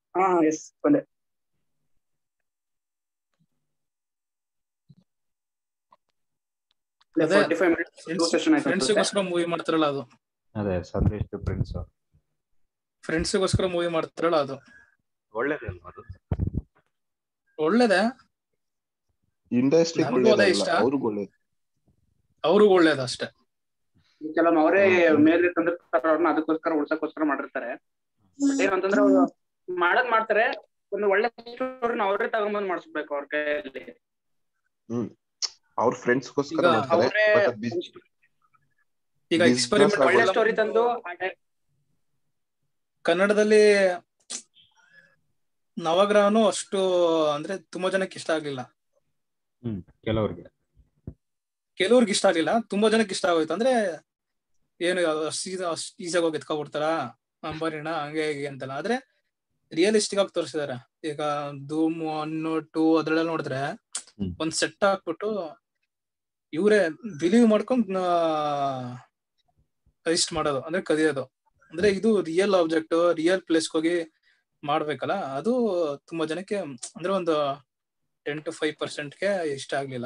ಹಾ ಎಸ್ ಬಂದೆ ಅದೇ ಫಾರ್ಟಿ ಫೈವ್ ಮಿನಿಟ್ಸ್ ಸೆಷನ್ ಆಯ್ತು ಅನ್ಸುತ್ತೆ. ಫ್ರೆಂಡ್ಸ್ಗೋಸ್ಕರ ಮೂವಿ ಮಾಡ್ತಾರಲ್ಲ ಅದು ಅದೇ ಸಂದೇಶ್ ಪ್ರಿನ್ಸ್ ಫ್ರೆಂಡ್ಸ್ಗೋಸ್ಕರ ಮೂವಿ ಮಾಡ್ತಾರಲ್ಲ ಅದು ಒಳ್ಳೇದೇ ಅಲ್ವಾ ಅದು ಒಳ್ಳೇದೇ ಇಂಡಸ್ಟ್ರಿ ನನ್ಗೂ ಅದೇ ಒಳ್ಳೇದಲ್ಲ ಇಷ್ಟ. ಅವ್ರಿಗೂ ಒಳ್ಳೇದು ಅವ್ರಿಗೂ ಒಳ್ಳೇದು ಅಷ್ಟೇ ಕೆಲವೊಮ್ಮೆ ಅವರೇ ಹ್ಮ್. ಮೇಲೆ ತಂದಿರ್ತಾರ ಅವ್ರನ್ನ ಅದಕ್ಕೋಸ್ಕರ ಉಳ್ಸಕ್ಕೋಸ್ಕರ ಮಾಡಿರ್ತಾರೆ ಬಟ್ ಏನಂತಂದ್ರೆ ಅವ್ರು ಮಾಡದ್ ಮಾಡ್ತಾರೆ ಒಂದು ಒಳ್ಳೆ ಸ್ಟೋರಿನ ಅವರೇ ತಗೊಂಬಂದ್ ಮಾಡಿಸ್ಬೇಕು ಅವ್ರ ಕೈಯಲ್ಲಿ ಅವ್ರ ಫ್ರೆಂಡ್ಸ್ಗೋಸ್ಕರ ಈಗ ಮಾಡ್ತಾರೆ ಅವ್ರೇ ಬಟ್ ಅದ್ ಬಿಸ್- ಈಗ Business ಎಕ್ಸ್ಪೆರಿಮೆಂಟ್ ಆಗೋದು. ಒಳ್ಳೆ ಸ್ಟೋರಿ ತಂದು ಆ type ಕನ್ನಡದಲ್ಲಿ ನವಗ್ರಹನು ಅಷ್ಟು ಅಂದ್ರೆ ತುಂಬಾ ಜನಕ್ಕೆ ಇಷ್ಟ ಆಗ್ಲಿಲ್ಲ ಹ್ಮ್ ಕೆಲವ್ರಿಗೆ ಕೆಲವ್ರಿಗೆ ಇಷ್ಟ ಆಗ್ಲಿಲ್ಲ ತುಂಬಾ ಜನಕ್ಕೆ ಇಷ್ಟ ಆಗೋಯ್ತು ಅಂದ್ರೆ ಏನು ಅಷ್ಟು ಈಸಿಯಾಗಿ ಹೋಗಿ ಎತ್ಕೊಬಿಡ್ತಾರ ಅಂಬಾರಿನ ಹಂಗೆ ಹೀಗೆ ಅಂತಲ್ಲ ಆದ್ರೆ ರಿಯಲಿಸ್ಟಿಕ್ ಆಗಿ ತೋರಿಸಿದಾರೆ ಈಗ ಧೂಮ್ ಒನ್ ಟೂ ಅದ್ರಲ್ಲೆಲ್ಲ ನೋಡಿದ್ರೆ ಹ್ಮ್. ಒಂದ್ ಸೆಟ್ ಹಾಕ್ಬಿಟ್ಟು ಇವ್ರೇ ಬಿಲೀವ್ ಮಾಡ್ಕೊಂಡ್ ಇಷ್ಟ ಮಾಡೋದು ಅಂದ್ರೆ ಕದಿಯೋದು ಅಂದ್ರೆ ಇದು ರಿಯಲ್ ಆಬ್ಜೆಕ್ಟ್ ರಿಯಲ್ ಪ್ಲೇಸ್ ಹೋಗಿ ಮಾಡ್ಬೇಕಲ್ಲ ಅದು ತುಂಬಾ ಜನಕ್ಕೆ ಅಂದ್ರೆ ಒಂದು ಟೆನ್ ಟು ಫೈವ್ ಪರ್ಸೆಂಟ್ಗೆ ಇಷ್ಟ ಆಗ್ಲಿಲ್ಲ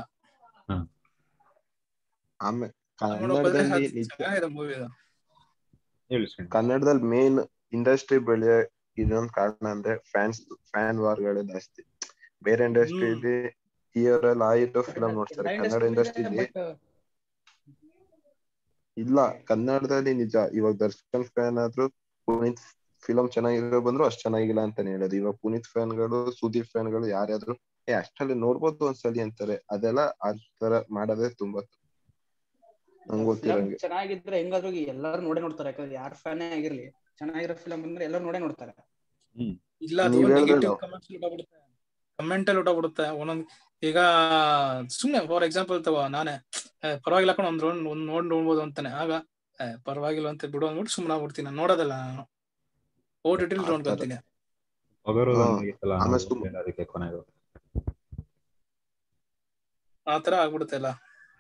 ಆಮೇಲೆ ನೋಡೋಕ್ ಹೋದ್ರೆ ಕನ್ನಡದಲ್ಲಿ ಅದ್ ನಿಜ ಚೆನ್ನಾಗಿದೆ ಮೂವಿ ಹೇಳಿ ಶ್ರೀನಿವಾಸ್. ಕನ್ನಡದಲ್ಲಿ ಮೇನ್ ಇಂಡಸ್ಟ್ರಿ ಬೆಳೆಯ ಇದೊಂದ್ ಕಾರಣ ಅಂದ್ರೆ ಫ್ಯಾನ್ಸ್ ಫ್ಯಾನ್ ವಾರ್ಗಳೇ ಜಾಸ್ತಿ ಬೇರೆ ಇಂಡಸ್ಟ್ರಿಲಿ ಇಯರ್ ಅಲ್ಲಿ ಆಯಿತು ಫಿಲಂ ನೋಡ್ತಾರೆ ಕನ್ನಡ ಇಂಡಸ್ಟ್ರಿಲಿ ಇಲ್ಲ ಕನ್ನಡದಲ್ಲಿ ನಿಜ ಇವಾಗ ದರ್ಶನ್ ಫ್ಯಾನ್ ಆದ್ರೂ ಪುನೀತ್ ಫಿಲಂ ಚೆನ್ನಾಗಿರೋ ಬಂದ್ರು ಅಷ್ಟ್ ಚೆನ್ನಾಗಿಲ್ಲ ಅಂತಾನೆ ಹೇಳೋದು ಇವಾಗ ಪುನೀತ್ ಫ್ಯಾನ್ಗಳು ಸುದೀಪ್ ಫ್ಯಾನ್ಗಳು ಯಾರ್ಯಾದ್ರು ಏ ಅಷ್ಟಲ್ಲಿ ನೋಡ್ಬೋದು ಒಂದ್ಸಲಿ ಅಂತಾರೆ ಅದೆಲ್ಲ ಆ ತರ ಮಾಡೋದೇ ತುಂಬಾ ನಂಗ್ ಫಿಲಂ ಗೊತ್ತಿರಂಗೆ ಚೆನ್ನಾಗಿದ್ರೆ ಹೆಂಗಾದ್ರೂ ಎಲ್ಲಾರು ನೋಡೇ ನೋಡ್ತಾರೆ ಯಾಕಂದ್ರೆ ಯಾರ್ ಫ್ಯಾನೇ ಆಗಿರ್ಲಿ ಚೆನ್ನಾಗಿರೋ ಫಿಲಂ ಬಂದ್ರೆ ಎಲ್ಲರೂ ನೋಡೇ ನೋಡ್ತಾರೆ ಇಲ್ಲ ಅದು ನೀವ್ ಹೇಳ್ದಲ್ಲ. ನೆಗೆಟಿವ್ ಕಮೆಂಟ್ಸ್ ಹೊಟ್ಟೋಗ್ಬಿಡುತ್ತೆ ಕಮೆಂಟ್ ಅಲ್ಲಿ ಹೊಟ್ಟೋಗ್ಬಿಡುತ್ತೆ ಒಂದೊಂದ್ ಈಗ ಸುಮ್ನೆ ಫಾರ್ ಎಕ್ಸಾಂಪಲ್ ತಗೋ ನಾನೇ ಏ, ಪರವಾಗಿಲ್ಲ ಕಣ ಒಂದ್ round ಒಂದ್ ನೋಡ್ ನೋಡ್ಬೋದು ಅಂತಾನೆ ಆಗ ಏ, ಪರವಾಗಿಲ್ಲ ಅಂತ ಬಿಡು ಅಂದ್ಬಿಟ್ಟು ಸುಮ್ನೆ ಆಗ್ಬಿಡ್ತೀನಿ ನಾನು ನೋಡೋದಲ್ಲ ನಾನು ಓ ಟಿ ಆ ನೋಡ್ಕೊಂತೀನಿ ಒಗರು ಹಾ. ಹಂಗಿತ್ತಲ್ಲ ಆಮೇಲೆ ನಾವು ಸುಮ್- ಅದಕ್ಕೆ ಕೊನೆಗೆ ಆ ತರ ಆಗ್ಬಿಡುತ್ತೆ ಎಲ್ಲ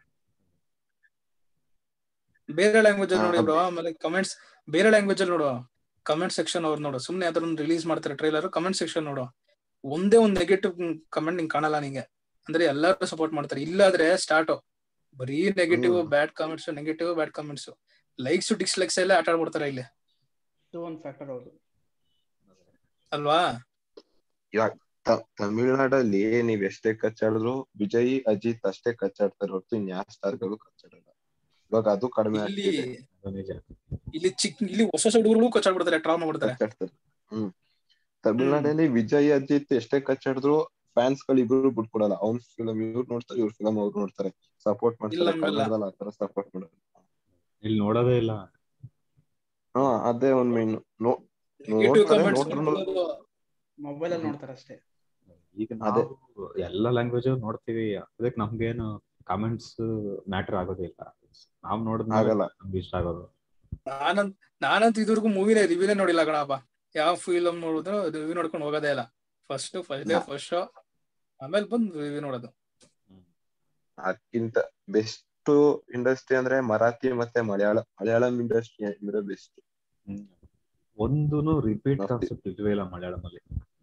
ಬೇರೆ ಲ್ಯಾಂಗ್ವೇಜ್ ಅಲ್ಲಿ ಹಾ, ನೋಡಿ ಅದ್- ಬ್ರೋ ಆಮೇಲೆ ಕಮೆಂಟ್ಸ್ ಬೇರೆ ಲ್ಯಾಂಗ್ವೇಜ್ ಅಲ್ಲಿ ನೋಡು ಕಮೆಂಟ್ ಸೆಕ್ಷನ್ ಅವ್ರು ನೋಡು ಸುಮ್ನೆ ಯಾವ್ದಾದ್ರು ರಿಲೀಸ್ ಮಾಡ್ತಾರೆ ಟ್ರೈಲರ್ ಕಮೆಂಟ್ ಸೆಕ್ಷನ್ ನೋಡು ಒಂದೇ ಒಂದ್ ನೆಗೆಟಿವ್ ಕಮೆಂಟ್ ನಿಂಗೆ ಕಾಣಲ್ಲ ನಿಂಗೆ ಅಂದ್ರೆ ಎಲ್ಲರೂ ಸಪೋರ್ಟ್ ಮಾಡ್ತಾರೆ ಇಲ್ಲಾದ್ರೆ ಸ್ಟಾರ್ಟ್ ಬರೀ negative hmm. Bad comments negative bad comments likes dislikes ಎಲ್ಲ ಆಟ ಆಡ್ಬಿಡ್ತಾರೆ ಇಲ್ಲಿ ಇದು ಒಂದ್ ಫ್ಯಾಕ್ಟರ್ ಹೌದು ಅಲ್ವಾ ತ- ತಮಿಳ್ನಾಡಲ್ಲಿ ನೀವ್ ಎಷ್ಟೇ ಕಚ್ಚಾಡಿದ್ರು ವಿಜಯ್ ಅಜಿತ್ ಅಷ್ಟೇ ಕಚ್ಚಾಡ್ತಾರೆ ಹೊರತು ಇನ್ಯಾವ ಸ್ಟಾರ್ಗಳು ಕಚ್ಚಾಡಲ್ಲ ಇವಾಗ ಅದು ಕಡಿಮೆ ಇಲ್ಲಿ ಆಗ್ತಿದೆ ಅದು ನಿಜ ಇಲ್ಲಿ ಚಿಕ್ಕ ಇಲ್ಲಿ ಹೊಸ ಹೊಸ ಹುಡುಗರು ಕಚ್ಚಾಡ್ಬಿಡ್ತಾರೆ ಟ್ರಾ ಮಾಡ್ಬಿಡ್ತಾರೆ ಕಚ್ಚಾಡ್ತಾರೆ ಹ್ಮ್ ತಮಿಳ್ನಾಡಲ್ಲಿ ವಿಜಯ್ ಅಜಿತ್ ಎಷ್ಟೇ ಕಚ್ಚಾಡಿದ್ರು ಫ್ಯಾನ್ಸ್ ಗಳು ಇಬ್ರು ಬಿಟ್ಕೊಡಲ್ಲ ಅವ್ನ್ ಫಿಲಂ ಇವ್ರು ನೋಡ್ತಾರೆ ಇವ್ರ ಫಿಲಂ ಅವ್ರು ನೋಡ್ತಾರೆ ಸಪೋರ್ಟ್ ಇಲ್ಲ ಮಾಡ್ತಾರೆ ಹಂಗಲ್ಲ. ಕನ್ನಡದಲ್ಲಿ ಆತರ ಸಪೋರ್ಟ್ ಮಾಡೋದು ಇಲ್ಲಿ ನೋಡೋದೇ ಇಲ್ಲ ಹಾ ಅದೇ ಒಂದ್ ಮೇನ್ ನೋ ನೆಗೆಟಿವ್ ನೋಡ್ತಾರೆ, ಕಮೆಂಟ್ಸ್ ನೋಡ್ರು- ಮೊಬೈಲ್ ಅಲ್ಲಿ ನೋಡ್ತಾರೆ ಅಷ್ಟೇ ಈಗ ಅದೇ. ನಾವು ಎಲ್ಲ ಲ್ಯಾಂಗ್ವೇಜ್ ನೋಡ್ತೀವಿ ಅದಕ್ಕೆ ನಮ್ಗೇನು ಕಮೆಂಟ್ಸ್ ಮ್ಯಾಟರ್ ಆಗೋದಿಲ್ಲ ನಾವ್ ನೋಡಿದ್ಮೇಲೆ ಆಗಲ್ಲ ನಮ್ಗೆ ಇಷ್ಟ ಆಗೋದು ನಾನಂತ ನಾನಂತ ಇದುವರೆಗೂ ಮೂವಿನೇ ರಿವ್ಯೂನೇ ನೋಡಿಲ್ಲ ಕಣಪ್ಪ ಯಾವ ಫಿಲಮ್ ನೋಡಿದ್ರು ರಿವ್ಯೂ ನೋಡ್ಕೊಂಡು ಹೋಗೋದೇ ಇಲ್ಲ ಫಸ್ಟ್ ಫಸ್ಟ್ ಡೇ ನಾ- ಫಸ್ಟ್ ಶೋ ಆಮೇಲೆ ಬಂದು ರಿವ್ಯೂ ನೋಡೋದು ಅದಕ್ಕಿಂತ ಬೆಸ್ಟ್ ಇಂಡಸ್ಟ್ರಿ ಅಂದ್ರೆ ಮರಾಠಿ ಮತ್ತೆ ಮಲಯಾಳ ಮಲಯಾಳಂ ಇಂಡಸ್ಟ್ರಿ ಅಂದ್ರೆ ಬೆಸ್ಟ್ ಹ್ಮ್. ಒಂದೂನು ರಿಪೀಟ್ ಮತ್ತೆ- ಕಾನ್ಸೆಪ್ಟ್ ಇಲ್ವೇ ಇಲ್ಲ ಮಲಯಾಳಮಲ್ಲಿ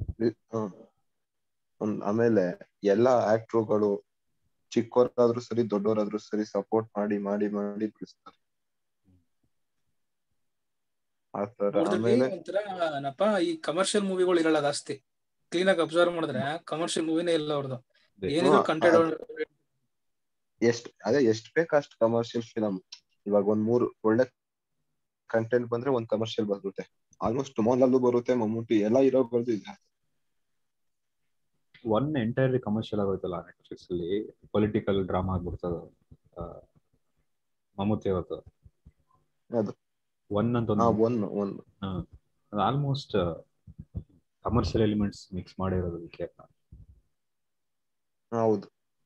ಒಂದ್ ಆಮೇಲೆ ಎಲ್ಲಾ ಆಕ್ಟ್ರುಗಳು ಚಿಕ್ಕವರಾದ್ರೂ ಸರಿ ದೊಡ್ಡವರಾದ್ರೂ ಸರಿ ಸಪೋರ್ಟ್ ಮಾಡಿ ಮಾಡಿ ಮಾಡಿ ಬಿಡಿಸ್ತಾರೆ ಆತರ ಅವ್ರದ್ರಲ್ಲಿ ಆಮೇಲೆ ಒಂಥರ ಏನಪ್ಪ ಈ ಕಮರ್ಷಿಯಲ್ ಮೂವಿಗಳು ಇರಲ್ಲ ಜಾಸ್ತಿ ಕ್ಲೀನ್ ಆಗಿ ಅಬ್ಸರ್ವ್ ಮಾಡಿದ್ರೆ ಕಮರ್ಷಿಯಲ್ ಮೂವಿನೇ ಇಲ್ಲ ಅವ್ರದ್ದು ಏನಿದ್ರು ಹ್ಮ್, ಕಂಟೆಂಟ್ ಅದ್- ಎಷ್ಟ್ ಅದೇ ಎಷ್ಟ್ ಬೇಕು ಅಷ್ಟ್ ಕಮರ್ಷಿಯಲ್ ಫಿಲಂ ಇವಾಗ ಒಂದ್ ಮೂರು ಒಳ್ಳೆ ಕಂಟೆಂಟ್ ಬಂದ್ರೆ ಒಂದ್ ಕಮರ್ಷಿಯಲ್ ಬರುತ್ತೆ ಆಲ್ಮೋಸ್ಟ್ ಮೋಹನ್ಲಾಲ್ ಬರುತ್ತೆ ಮಮ್ಮೂಟಿ ಎಲ್ಲ ಹೀರೋಗಳದ್ದು ಇದೆ ಒನ್ ಎಂಟೈರ್ಲಿ ಕಮರ್ಷಿಯಲ್ ಆಗೋಯ್ತಲ್ಲ ನೆಟ್ಫ್ಲಿಕ್ಸ್ ಅಲ್ಲಿ ಪೊಲಿಟಿಕಲ್ ಡ್ರಾಮಾ ಆಗ್ಬಿಡ್ತದ ಮಮ್ಮೂತಿ ಅವತ್ತು ಅದು ಒನ್ ಅಂತ ಹಾ ಒಂದು one one almost commercial elements mix ಮಾಡಿರೋದು ಅದಕ್ಕೆ ಹೌದು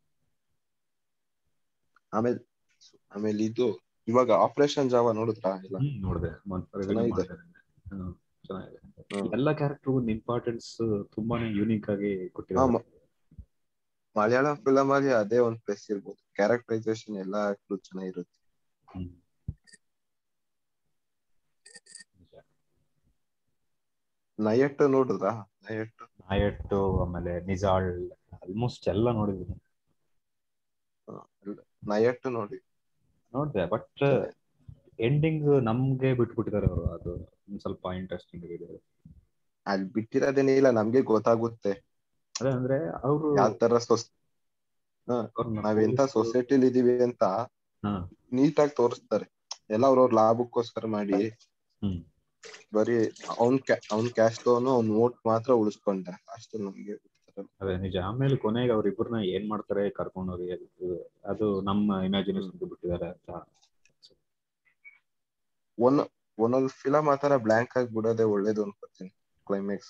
ಆಮೇಲೆ ಆಮೇಲೆ ಇದು ಇವಾಗ ಆಪರೇಷನ್ ಜಾವ ನೋಡಿದ್ರಾ ಇಲ್ಲ ಹ್ಮ್ ನೋಡಿದೆ ಚೆನ್ನಾಗಿದೆ. ಚೆನ್ನಾಗಿದೆ ಹ್ಮ್. ಎಲ್ಲ ಕ್ಯಾರೆಕ್ಟರ್ ಒಂದು ಇಂಪಾರ್ಟೆನ್ಸ್ ತುಂಬಾನೇ ಯೂನಿಕ್ ಆಗಿ ಹಾ, ಕೊಟ್ಟಿದ್ದಾರೆ ಮ- ಮಲಯಾಳಂ ಫಿಲಂ ಅಲ್ಲಿ ಅದೇ ಒಂದ್ ಪ್ಲಸ್ ಇರ್ಬೋದು ಕ್ಯಾರೆಕ್ಟರೈಸೇಷನ್ ಎಲ್ಲ ಆಕ್ಟರ್ ಚೆನ್ನಾಗಿರುತ್ತೆ ಹ್ಮ್. ನಿಜ. ನಯಟ್ ನೋಡಿದ್ರಾ ನಯಟ್ ನಾಯಟ್ಟು ಆಮೇಲೆ ನಿಜಾಳ್ ಆಲ್ಮೋಸ್ಟ್ ಎಲ್ಲ ನೋಡಿದೀನಿ ನಯಟ್ ನೋಡಿ ನೋಡ್ದೆ ಬಟ್ ಎಂಡಿಂಗ್ ನಮ್ಗೆ ಬಿಟ್ಬಿಟ್ಟಿದ್ದಾರೆ ಅವರು ಅದು ಒಂದ್ ಸ್ವಲ್ಪ ಇಂಟ್ರೆಸ್ಟಿಂಗ್ ಇದೆ ಅಲ್ಲಿ ಬಿಟ್ಟಿರೋದೇನಿಲ್ಲ ನಮ್ಗೆ ಗೊತ್ತಾಗುತ್ತೆ ಅದೇ ಅಂದ್ರೆ ಅವರು ಯಾವ ತರ ಸೊಸ್ ನಾವೆಂತ ಸೊಸೈಟಿಲಿ ಇದೀವಿ ಅಂತ ನೀಟಾಗಿ ತೋರಿಸ್ತಾರೆ ಎಲ್ಲ ಅವ್ರವ್ರ ಲಾಭಕ್ಕೋಸ್ಕರ ಮಾಡಿ ಹ್ಮ್. ಬರೀ ಅವ್ನ್ ಕ್ಯಾ ಅವ್ನ್ ಕ್ಯಾಸ್ಟ್ ಅವ್ನು ಅವ್ನ್ ವೋಟ್ ಮಾತ್ರ ಉಳಿಸ್ಕೊಂಡ ಅಷ್ಟು ನಮ್ಗೆ ಗೊತ್ತಿರಲ್ಲ. ಅದೇ ನಿಜ ಆಮೇಲೆ ಕೊನೆಗೆ ಅವ್ರಿಬ್ರನ್ನ ಏನ್ ಮಾಡ್ತಾರೆ ಕರ್ಕೊಂಡೋಗಿ ಅದು- ಅದು ನಮ್ಮ ಇಮ್ಯಾಜಿನೇಷನ್ ಬಿಟ್ಟಿದ್ದಾರೆ ಅಂತ ಒಂದ್ ಒಂದೊಂದ್ ಫಿಲಮ್ ಆತರ ಬ್ಲಾಂಕ್ ಆಗಿ ಬಿಡೋದೇ ಒಳ್ಳೇದು ಅನ್ಕೋತೀನಿ ಕ್ಲೈಮ್ಯಾಕ್ಸ್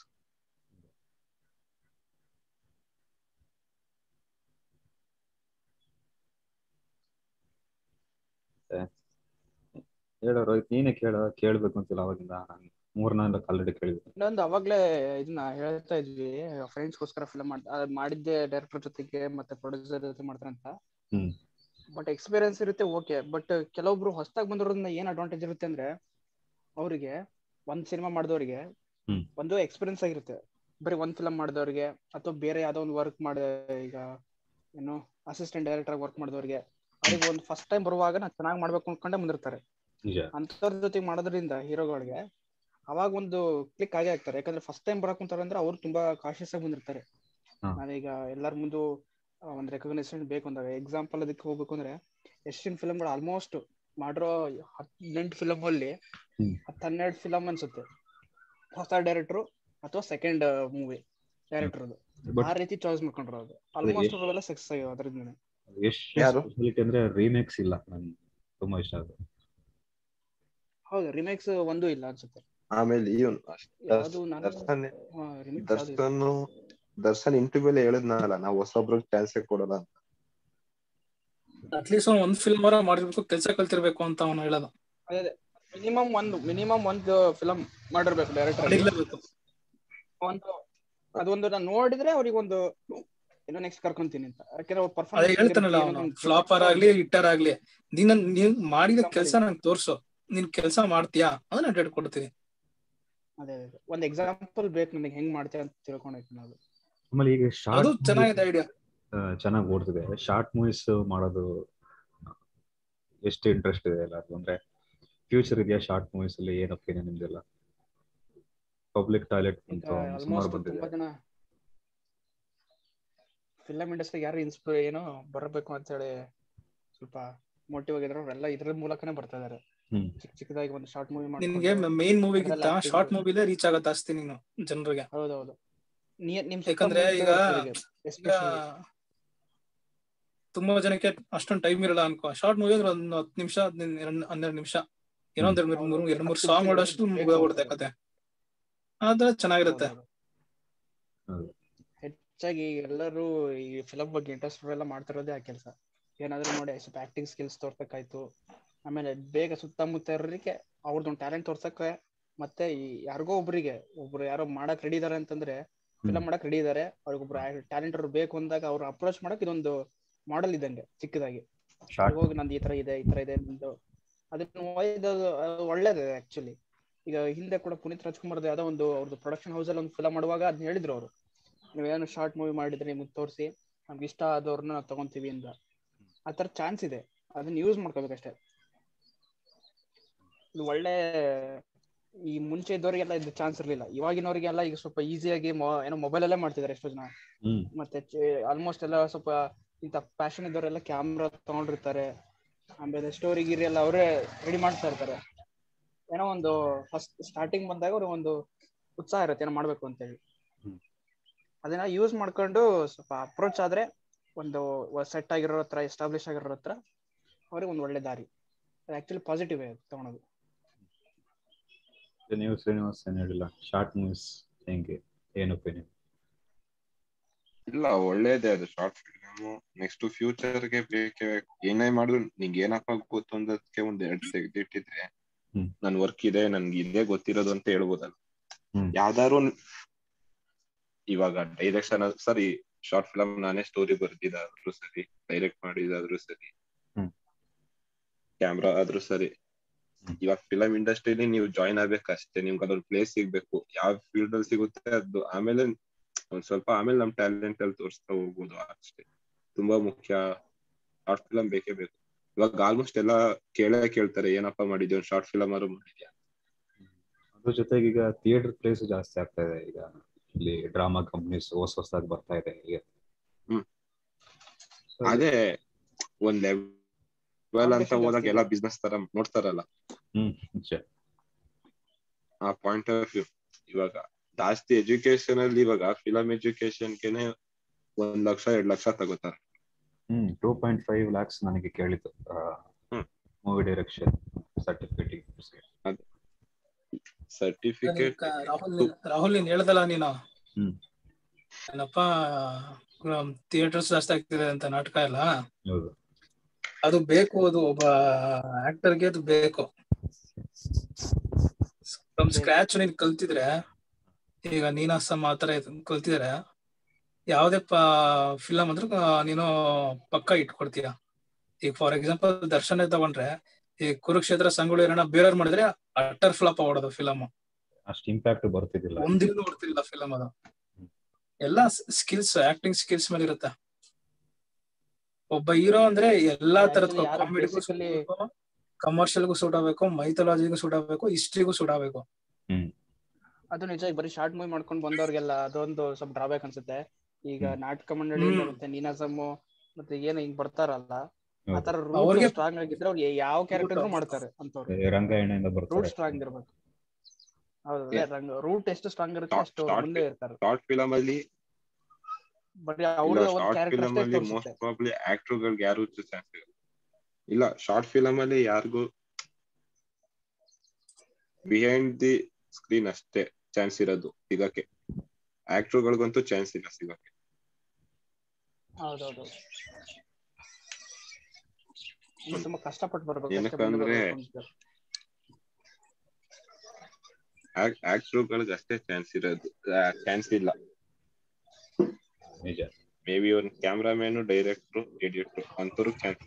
ಹೇಳೋ ರೋಹಿತ್ ನೀನೇ ಕೇಳ ಕೇಳ್ಬೇಕು ಅಂತಿಲ್ಲ ಅವಾಗಿಂದ ನಾನು ಮೂರ್ನಾಲ್ಕು ಆಲ್ರೆಡಿ ಕೇಳಿದ್ದೆ ಇನ್ನೊಂದು ಅವಾಗ್ಲೇ ಇದನ್ನ ಹೇಳ್ತಾ ಇದ್ವಿ ಫ್ರೆಂಡ್ಸ್ ಗೋಸ್ಕರ ಫಿಲಮ್ ಮಾಡಿದ್ದೆ ಡೈರೆಕ್ಟರ್ ಜೊತೆಗೆ ಮತ್ತೆ ಪ್ರೊಡ್ಯೂಸರ್ ಜೊತೆ ಮಾಡ್ತಾರೆ ಅಂತ ಹ್ಮ್. ಬಟ್ ಎಕ್ಸ್ಪೀರಿಯನ್ಸ್ ಇರುತ್ತೆ ಓಕೆ ಬಟ್ ಕೆಲವೊಬ್ರು ಹೊಸದಾಗಿ ಬಂದಿರೋದ್ರಿಂದ ಏನ್ ಅಡ್ವಾಂಟೇಜ್ ಇರುತ್ತೆ ಅಂದ್ರೆ ಅವರಿಗೆ ಒಂದ್ ಸಿನಿಮಾ ಮಾಡಿದವರಿಗೆ ಹ್ಮ್. ಒಂದು ಎಕ್ಸ್ಪೀರಿಯನ್ಸ್ ಆಗಿರುತ್ತೆ ಬರೀ ಒಂದ್ ಫಿಲಮ್ ಮಾಡಿದವ್ರಿಗೆ ಅಥವಾ ಬೇರೆ ಯಾವ್ದೋ ಒಂದು ವರ್ಕ್ ಮಾಡ ಈಗ ಏನು ಅಸಿಸ್ಟೆಂಟ್ ಡೈರೆಕ್ಟರ್ ವರ್ಕ್ ಮಾಡಿದವ್ರಿಗೆ ಅವ್ರಿಗೆ ಒಂದು ಫಸ್ಟ್ ಟೈಮ್ ಬರುವಾಗ ನಾ ಚೆನ್ನಾಗಿ ಮಾಡ್ಬೇಕು ಅನ್ಕೊಂಡೆ ಬಂದಿರ್ತಾರೆ ನಿಜ ಅಂತವ್ರ ಜೊತೆ ಮಾಡೋದ್ರಿಂದ ಹೀರೋಗಳಿಗೆ ಅವಾಗ ಒಂದು ಕ್ಲಿಕ್ ಆಗೇ ಆಗ್ತಾರೆ ಯಾಕಂದ್ರೆ ಫಸ್ಟ್ ಟೈಮ್ ಬರಕ್ ಕುಂತಾರ ಅಂದ್ರೆ ಅವ್ರು ತುಂಬಾ ಕಾಶಿಯಸ್ ಆಗಿ ಬಂದಿರ್ತಾರೆ ಹಾ. ನಾನೀಗ ಎಲ್ಲರ ಮುಂದೆ ಆ, ಒಂದ್ ರೆಕಗ್ನೇಷನ್ ಬೇಕು ಅಂದಾಗ ಎಕ್ಸಾಂಪಲ್ ಅದಕ್ಕೆ ಹೋಗ್ಬೇಕು ಅಂದ್ರೆ ಎಷ್ಟಿನ ಫಿಲಮ್ಗಳು ಆಲ್ಮೋಸ್ಟ್ ಮಾಡಿರೋ ಹದಿನೆಂಟು ಫಿಲಮ್ ಅಲ್ಲಿ ಹ್ಮ್. ಹತ್ತು ಹನ್ನೆರಡು ಫಿಲಮ್ ಅನ್ಸುತ್ತೆ ಹೊಸ ಡೈರೆಕ್ಟರ್ ಅಥವಾ ಸೆಕೆಂಡ್ ಮೂವಿ ಡೈರೆಕ್ಟರ್ ಆ ಬಟ್ ರೀತಿ ಚಾಯ್ಸ್ ಮಾಡ್ಕೊಂಡ್ರು ಅದು ಆಲ್ಮೋಸ್ಟ್ ಅವೆಲ್ಲ ಸಕ್ಸಸ್ ಆಗ್ಯಾವ ಅದ್ರಿಂದ ಎಷ್ಟು ಯಾರು? ಸ್ಪೆಷಾಲಿಟಿ ಅಂದ್ರೆ ರೀಮೇಕ್ಸ್ ಇಲ್ಲ ನನ್ಗೆ ತುಂಬಾ ಇಷ್ಟ ಅದು ಹೌದು ರಿಮೇಕ್ಸ್ ಒಂದು ಇಲ್ಲ ಅನ್ಸುತ್ತೆ ಆಮೇಲೆ ಇವನ್ ಯಾವ್ದು ನಾನು ದರ್ಶನ್ ರಿಮೇಕ್ಸ್ ದರ್ಶನ್ ದರ್ಶನ್ ಇಂಟರ್ವ್ಯೂ ಹೇಳಿದ್ನಲ್ಲ ನಾವು ಹೊಸೊಬ್ರಿಗೆ ಚಾನ್ಸೇ ಕೊಡಲ್ಲ ಅಂತ ಅಟ್ಲೀಸ್ಟ್ ಒಂದ್ ಫಿಲ್ಮ್ ಅವರ ಮಾಡಿರ್ಬೇಕು ಕೆಲಸ ಕಲ್ತಿರ್ಬೇಕು ಅಂತ ಅವನು ಹೇಳೋದು ಮಿನಿಮಮ್ ಒಂದು ಮಿನಿಮಮ್ ಒಂದು ಫಿಲಂ ಮಾಡಿರ್ಬೇಕು ಡೈರೆಕ್ಟರ್ ಮಾಡಿರ್ಲೇಬೇಕು ಒಂದು ಅದೊಂದು ನಾನು ನೋಡಿದ್ರೆ ಅವ್ರಿಗೆ ಒಂದು ಏನೋ ನೆಕ್ಸ್ಟ್ ಕರ್ಕೊಂತೀನಿ ಅಂತ ಯಾಕಂದ್ರೆ ಅವ್ರ ಅದೇ ಹೇಳ್ತಾನಲ್ಲ ಅವನು ಫ್ಲಾಪರ್ ಆಗ್ಲಿ ಹಿಟ್ಟರ್ ಆಗ್ಲಿ ನೀನ್ ನೀನ್ ಮಾಡಿದ Example ಕೆಲಸ ನಂಗೆ ತೋರ್ಸು ನೀನ್ ಕೆಲಸ ಮಾಡ್ತೀಯಾ ಅದನ್ನ ನಾನು ಹೇಳ್ಕೊಡ್ತೀನಿ ಅದೇ ಅದೇ. ಒಂದ್ ಎಕ್ಸಾಂಪಲ್ ಬೇಕು ನನಗೆ ಹೆಂಗ್ ಮಾಡ್ತೀಯ ಅಂತ ತಿಳ್ಕೊಂಡೈತಿ ನಾವು ಆಮೇಲೆ ಈಗ ಅದು ಶಾರ್ಟ್ ಚೆನ್ನಾಗಿದೆ ಐಡಿಯಾ ಚೆನ್ನಾಗಿ ಓಡ್ತಿದೆ ಶಾರ್ಟ್ ಮೂವೀಸ್ ಮಾಡೋದು ಎಷ್ಟು ಇಂಟ್ರೆಸ್ಟ್ ಇದೆ ಎಲ್ಲ ಅಂದ್ರೆ ಫ್ಯೂಚರ್ ಇದೆಯಾ ಶಾರ್ಟ್ ಮೂವೀಸ್ ಅಲ್ಲಿ ಏನ್ ಒಪಿನಿಯನ್ ನಿಮ್ದೆಲ್ಲ ಪಬ್ಲಿಕ್ ಟಾಯ್ಲೆಟ್ ಈಗ ಅಂತ ಸುಮಾರು ಆಲ್ಮೋಸ್ಟ್ ಬಂದಿದೆ ತುಂಬಾ ಜನ ಫಿಲಂ ಇಂಡಸ್ಟ್ರಿ ಯಾರು ಇನ್ಸ್ಪೈರ್ ಏನೋ ಬರಬೇಕು ಅಂತ ಹೇಳಿ ಸ್ವಲ್ಪ ಮೋಟಿವ್ ಆಗಿದ್ರು ಅವರೆಲ್ಲ ಇದ್ರ ಮೂಲಕನೇ ಬರ್ತಾ ಇದಾರೆ ಹ್ಮ್. ಚಿಕ್ಕ ಚಿಕ್ಕದಾಗಿ ಒಂದು ಶಾರ್ಟ್ ಮೂವಿ ನಿನ್ಗೆ ಮೇನ್ ಮೂವಿಗಿಂತ ಅದ್ರಲ್ಲಿ acting ಶಾರ್ಟ್ ಮೂವಿಲೇ ರೀಚ್ ಆಗತ್ತೆ ಜಾಸ್ತಿ ನೀನು ಜನರಿಗೆ ಹೌದೌದು ನೀ- ನಿಮ್ ಯಾಕಂದ್ರೆ ಈಗ ಈಗ ಎಸ್ಪೆಷಲಿ ತುಂಬಾ ಜನಕ್ಕೆ ಅಷ್ಟೊಂದು ಟೈಮ್ ಇರಲ್ಲ ಅನ್ಕೋ ಶಾರ್ಟ್ ಮೂವಿ ಅಂದ್ರೆ ಒಂದು ಹತ್ತು ನಿಮಿಷ ಹನ್ನೆರಡು ನಿಮಿಷ ಏನೋ ಒಂದ್ ಎರಡು ಮೂರು ಎರಡು ಮೂರು ಸಾಂಗ್ ಮಾಡೋಷ್ಟು ಮುಗಿದೋಗ್ಬಿಡುತ್ತೆ ಕತೆ ಆದ್ರೆ ಚೆನ್ನಾಗಿರುತ್ತೆ ಹೌದು. ಹೆಚ್ಚಾಗಿ ಎಲ್ಲರೂ ಈ ಫಿಲಂ ಬಗ್ಗೆ ಇಂಟ್ರೆಸ್ಟ್ ಎಲ್ಲ ಮಾಡ್ತಿರೋದೇ ಆ ಕೆಲಸ ಏನಾದ್ರೂ ನೋಡಿ ಸ್ವಲ್ಪ ಆಕ್ಟಿಂಗ್ ಸ್ಕಿಲ್ಸ್ ತೋರ್ಸಕ್ಕಾಯ್ತು ಆಮೇಲೆ ಬೇಗ ಸುತ್ತಮುತ್ತ ಇರೋರಿಗೆ ಅವ್ರದ್ದೊಂದು ಟ್ಯಾಲೆಂಟ್ ತೋರ್ಸಕ್ಕೆ ಮತ್ತೆ ಈ ಯಾರಿಗೋ ಒಬ್ರಿಗೆ ಒಬ್ರು ಯಾರೋ ಮಾಡಕ್ ರೆಡಿ ಇದಾರೆ ಅಂತಂದ್ರೆ ಫಿಲಂ ಮಾಡಕ್ ರೆಡಿ ಇದಾರೆ ಅವ್ರಿಗೊಬ್ರು ಟ್ಯಾಲೆಂಟ್ ಅವ್ರು ಬೇಕು ಅಂದಾಗ ಅವ್ರು ಅಪ್ರೋಚ್ ಮಾಡಕ್ ಇದೊಂದು ಮಾಡೆಲ್ ಇದ್ದಂಗೆ ಚಿಕ್ಕದಾಗಿ ಶಾರ್ಟ್ ಹೋಗಿ ನಂದು ಈ ತರ ಇದೆ ಈ ತರ ಇದೆ ನಿಂದು ಅದನ್ನ ಒಯ್ದದು ಅದು ಒಳ್ಳೇದೇ ಆಕ್ಚುಲಿ ಈಗ ಹಿಂದೆ ಕೂಡ ಪುನೀತ್ ರಾಜ್ಕುಮಾರ್ ಯಾವ್ದೋ ಒಂದು ಅವ್ರದ್ದು ಪ್ರೊಡಕ್ಷನ್ ಹೌಸ್ ಅಲ್ಲಿ ಒಂದು ಫಿಲಂ ಮಾಡುವಾಗ ಅದ್ನ ಹೇಳಿದ್ರು ಅವರು ನೀವೇನು ಶಾರ್ಟ್ ಮೂವಿ ಮಾಡಿದ್ರೆ ನಿಮ್ಗೆ ತೋರಿಸಿ ನಮ್ಗೆ ಇಷ್ಟ ಆದವ್ರನ್ನ ನಾವು ತಗೊಂತೀವಿ ಅಂತ ಆ ತರ ಚಾನ್ಸ್ ಇದೆ ಅದನ್ನ ಯೂಸ್ ಮಾಡ್ಕೋಬೇಕಷ್ಟೇ ಇದು ಒಳ್ಳೆ ಈ ಮುಂಚೆ ಇದ್ದವರಿಗೆಲ್ಲ ಇದು ಚಾನ್ಸ್ ಇರ್ಲಿಲ್ಲ ಇವಾಗಿನವರಿಗೆಲ್ಲ ಈಗ ಸ್ವಲ್ಪ ಈಸಿಯಾಗಿ ಏನೋ ಮೊಬೈಲ್ ಅಲ್ಲೇ ಮಾಡ್ತಿದ್ದಾರೆ ಎಷ್ಟೋ ಜನ ಹ್ಮ್ ಮತ್ತೆ ಆಲ್ಮೋಸ್ಟ್ ಎಲ್ಲ ಸ್ವಲ್ಪ ಇಂಥ ಪ್ಯಾಷನ್ ಇದ್ದವರೆಲ್ಲ ಕ್ಯಾಮ್ರಾ ತಗೊಂಡಿರ್ತಾರೆ ಆಮೇಲೆ ಸ್ಟೋರಿ ಗಿರಿ ಎಲ್ಲ ಅವರೇ ರೆಡಿ ಮಾಡ್ತಾ ಇರ್ತಾರೆ ಏನೋ ಒಂದು ಫಸ್ಟ್ ಸ್ಟಾರ್ಟಿಂಗ್ ಬಂದಾಗ ಅವ್ರಿಗೆ ಒಂದು ಉತ್ಸಾಹ ಇರುತ್ತೆ ಏನೋ ಮಾಡ್ಬೇಕು ಅಂತ ಹೇಳಿ ಹ್ಮ್. ಅದನ್ನ ಯೂಸ್ ಮಾಡ್ಕೊಂಡು ಸ್ವಲ್ಪ ಅಪ್ರೋಚ್ ಆದ್ರೆ ಒಂದು ಸೆಟ್ ಆಗಿರೋ ಹತ್ರ ಎಸ್ಟಾಬ್ಲಿಷ್ ಆಗಿರೋ ಹತ್ರ ಅವ್ರಿಗೆ ಒಂದು ಒಳ್ಳೆ ದಾರಿ ಆಕ್ಚುಲಿ ಪಾಸಿಟಿವ್ ತಗೊಳೋದು ನೀವು ಶ್ರೀನಿವಾಸ್ ಏನ್ ಹೇಳಿಲ್ಲ ಶಾರ್ಟ್ ಮೂವೀಸ್ ಹೆಂಗೆ ಏನ್ ಒಪಿನಿಯನ್ ಇಲ್ಲ ಒಳ್ಳೇದೇ ಅದು ಶಾರ್ಟ್ ಫಿಲ್ಮ್ ನೆಕ್ಸ್ಟ್ ಫ್ಯೂಚರ್ ಗೆ ಬೇಕೇ ಬೇಕು ಏನೇ ಮಾಡಿದ್ರು ನಿಂಗೆ ಏನಪ್ಪ ಗೊತ್ತು ಅನ್ನೋದಕ್ಕೆ ಒಂದ್ ಎರಡ್ ತೆಗ್ದಿಟ್ಟಿದ್ರೆ ಹ್ಮ್. ನನ್ ವರ್ಕ್ ಇದೆ ನನ್ಗೆ ಇದೇ ಗೊತ್ತಿರೋದು ಅಂತ ಹೇಳ್ಬೋದಲ್ಲ ಹ್ಮ್. ಯಾವ್ದಾದ್ರು ಒಂದ್- ಇವಾಗ ಡೈರೆಕ್ಷನ್ ಸರಿ ಶಾರ್ಟ್ ಫಿಲಮ್ ನಾನೇ ಸ್ಟೋರಿ ಬರ್ದಿದ್ದಾದ್ರೂ ಸರಿ ಡೈರೆಕ್ಟ್ ಮಾಡಿದಾದ್ರೂ ಸರಿ ಹ್ಮ್. ಕ್ಯಾಮ್ರಾ ಆದ್ರೂ ಸರಿ ಇವಾಗ ಫಿಲಂ ಇಂಡಸ್ಟ್ರಿಲಿ ನೀವು ಜಾಯಿನ್ ಆಗ್ಬೇಕಷ್ಟೇ ನಿಮ್ಗೆ ಅದೊಂದು ಪ್ಲೇಸ್ ಸಿಗ್ಬೇಕು ಯಾವ ಫೀಲ್ಡ್ ಅಲ್ಲಿ ಸಿಗುತ್ತೆ ಅದು ಆಮೇಲೆ ಒಂದ್ ಸ್ವಲ್ಪ ಆಮೇಲೆ ನಮ್ ಟ್ಯಾಲೆಂಟ್ ಅಲ್ಲಿ ತೋರಿಸ್ತಾ ಹೋಗ್ಬೋದು ಅಷ್ಟೇ ತುಂಬಾ ಮುಖ್ಯ ಶಾರ್ಟ್ ಫಿಲಂ ಬೇಕೇ ಬೇಕು ಇವಾಗ ಆಲ್ಮೋಸ್ಟ್ ಎಲ್ಲ ಕೇಳೇ ಕೇಳ್ತಾರೆ ಏನಪ್ಪಾ ಮಾಡಿದ್ಯಾ ಒಂದು ಶಾರ್ಟ್ ಫಿಲಮ್ ಆದ್ರೂ ಮಾಡಿದ್ಯಾ ಅದ್ರ ಜೊತೆಗೆ ಈಗ ಥಿಯೇಟರ್ ಪ್ಲೇಸ್ ಜಾಸ್ತಿ ಆಗ್ತಾ ಇದೆ ಈಗ ಇಲ್ಲಿ ಡ್ರಾಮಾ ಕಂಪ್ನೀಸ್ ಹೊಸ ಹೊಸದಾಗಿ ಬರ್ತಾ ಇದೆ ಈಗ ಹ್ಮ್. So, ಅದೇ ಒಂದ್ ಲೆವೆಲ್ ಅಂತ Competition ಹೋದಾಗ ಜಾಸ್ತಿ ಎಲ್ಲ ಬಿಸ್ನೆಸ್ ತರ ನೋಡ್ತಾರಲ್ಲ ಹ್ಮ್ ನಿಜ ಆ ಪಾಯಿಂಟ್ ಆಫ್ ವ್ಯೂ ಇವಾಗ ಜಾಸ್ತಿ ಎಜುಕೇಶನ್ ಅಲ್ಲಿ ಇವಾಗ ಫಿಲಂ ಎಜುಕೇಶನ್ಗೆನೆ ಒಂದ್ ಲಕ್ಷ ಎರಡ್ ಲಕ್ಷ ತಗೋತಾರೆ hmm two point five lakhs ನನಗೆ ಕೇಳಿದ್ದು hmm. Movie direction certificate certificate Rahul Rahul ನೀನ್ ಹೇಳ್ದಲ್ಲ ನೀನು ಹ್ಮ್. ಏನಪ್ಪ ಥಿಯೇಟರ್ಸ್ ಜಾಸ್ತಿ ಆಗ್ತಿದೆ ಅಂತ ನಾಟಕ ಎಲ್ಲ ಹೌದು ಅದು ಬೇಕು ಅದು ಒಬ್ಬ ಆಕ್ಟರ್ಗೆ ಅದು ಬೇಕು ಫ್ರಮ್ ಸ್ಕ್ರಾಚ್ ನೀನ್ ಕಲ್ತಿದ್ರೆ ಈಗ ನೀನಾಸಮ್ ಆತರ ಇದ್ ಕಲ್ತಿದ್ರೆ ಯಾವ್ದೇ ಫಿಲಮ್ ಅಂದ್ರೂ ಆ, ನೀನು ಪಕ್ಕ ಇಟ್ಕೊಡ್ತೀಯ ಈಗ ಫಾರ್ ಎಕ್ಸಾಂಪಲ್ ದರ್ಶನ ತಗೊಂಡ್ರೆ ಈ ಕುರುಕ್ಷೇತ್ರ ಸಂಗೊಳ್ಳಿ ರಾಯಣ್ಣ ಬೇರೆಯವ್ರು ಮಾಡಿದ್ರೆ ಅಟರ್ ಫ್ಲಾಪ್ ಆಗೋದು ಫಿಲಮ್ ಅಷ್ಟು ಇಂಪ್ಯಾಕ್ಟ್ ಬರ್ತಿದ್ದಿಲ್ಲ ಒಂದಿನ ನೋಡ್ತಿಲ್ಲ ಫಿಲಮ್ ಅದು ಎಲ್ಲ ಸ್ಕಿಲ್ಸ್ ಆಕ್ಟಿಂಗ್ ಸ್ಕಿಲ್ಸ್ ಮೇಲೆ ಇರುತ್ತೆ ಒಬ್ಬ ಹೀರೋ ಅಂದ್ರೆ ಎಲ್ಲಾ ತರದ Actually ಯಾರು ಕಾಮಿಡಿಗೂ basically- ಕಮರ್ಷಿಯಲ್ಗೂ ಸೂಟ್ ಆಗ್ಬೇಕು ಮೈಥಾಲಜಿಗೂ ಸೂಟ್ ಆಗ್ಬೇಕು ಹಿಸ್ಟ್ರಿಗೂ ಸೂಟ್ ಆಗ್ಬೇಕು ಅದು ನಿಜ ಈಗ ಬರೀ ಶಾರ್ಟ್ ಮೂವಿ ಮಾಡ್ಕೊಂಡು ಬಂದವ್ರಿಗೆಲ್ಲ ಅದೊಂದು ಸ್ವಲ್ಪ ಡ್ರಾಬ್ಯಾಕ್ ಅನ್ಸುತ್ತೆ ಈಗ ಹ್ಮ್. ನಾಟಕ ಮಂಡಳಿ ಹ್ಮ್. ಮತ್ತೆ ನೀನಾಸಮ್ಮು ಮತ್ತೆ ಏನು ಹಿಂಗ್ ಬರ್ತಾರಲ್ಲ ಹೌದು. ಆತರ ಅವ್ರಿಗೆ- ರೂಟ್ ಸ್ಟ್ರಾಂಗ್ ಆಗಿದ್ರೆ ಅವ್ರು ಯಾವ ಕ್ಯಾರೆಕ್ಟರ್ ಮಾಡ್ತಾರೆ ಅಂತವ್ರು ಈ ರಂಗಾಯಣದಿಂದ ರೂಟ್ ಬರ್ತಾರೆ ಸ್ಟ್ರಾಂಗ್ ಇರ್ಬೇಕು ಹೌದು Yeah. ರೂಟ್ ಎಷ್ಟು ಸ್ಟ್ರಾಂಗ್ ಇರುತ್ತೆ Start- ಅಷ್ಟು start ಮುಂದೆ ಇರ್ತಾರೆ ಶಾರ್ಟ್ ಫಿಲಂ ಅಲ್ಲಿ ಬರೀ ಇಲ್ಲ ಅವ್ರ ಒಂದ್ ಶಾರ್ಟ್ ಕ್ಯಾರೆಕ್ಟರ್ ಫಿಲಂ ಅಷ್ಟೇ ಅಲ್ಲಿ ತೋರಿಸುತ್ತೆ ಮೋಸ್ಟ್ ಪ್ರಾಬ್ಲಿ ಆಕ್ಟರ್ ಗಳಿಗೆ ಯಾರು ಚಾನ್ಸ್ ಇಲ್ಲ ಇಲ್ಲ ಶಾರ್ಟ್ ಫಿಲಂ ಅಲ್ಲಿ ಯಾರಿಗೂ ಬಿಹೈಂಡ್ ದಿ ಸ್ಕ್ರೀನ್ ಅಷ್ಟೇ ಚಾನ್ಸ್ ಇರೋದು ಸಿಗಕ್ಕೆ ಆಕ್ಟರ್ ಗಳಿಗಂತೂ ಚಾನ್ಸ್ ಇಲ್ಲ ಸಿಗಕ್ಕೆ ಹೌದೌದು ಇನ್ನು ತುಂಬಾ ಕಷ್ಟಪಟ್ಟು ಬರ್ಬೇಕು ಅಷ್ಟೇ ಏನಕ್ಕಂದ್ರೆ- ಮುಂದೆ ಬರ್ಬೇಕು ಅಂತ. ಆಕ್ಟರ್ ಗಳಿಗೆ ಅಷ್ಟೇ ಚಾನ್ಸ್ ಇರೋದು ಚಾನ್ಸ್ ಇಲ್ಲ ನಿಜ ಮೇ ಬಿ ಒಂದು ಕ್ಯಾಮ್ರಾಮ್ಯಾನು ಡೈರೆಕ್ಟ್ರು ಎಡಿಟರ್ ಅಂತವ್ರು ಚಾನ್ಸ್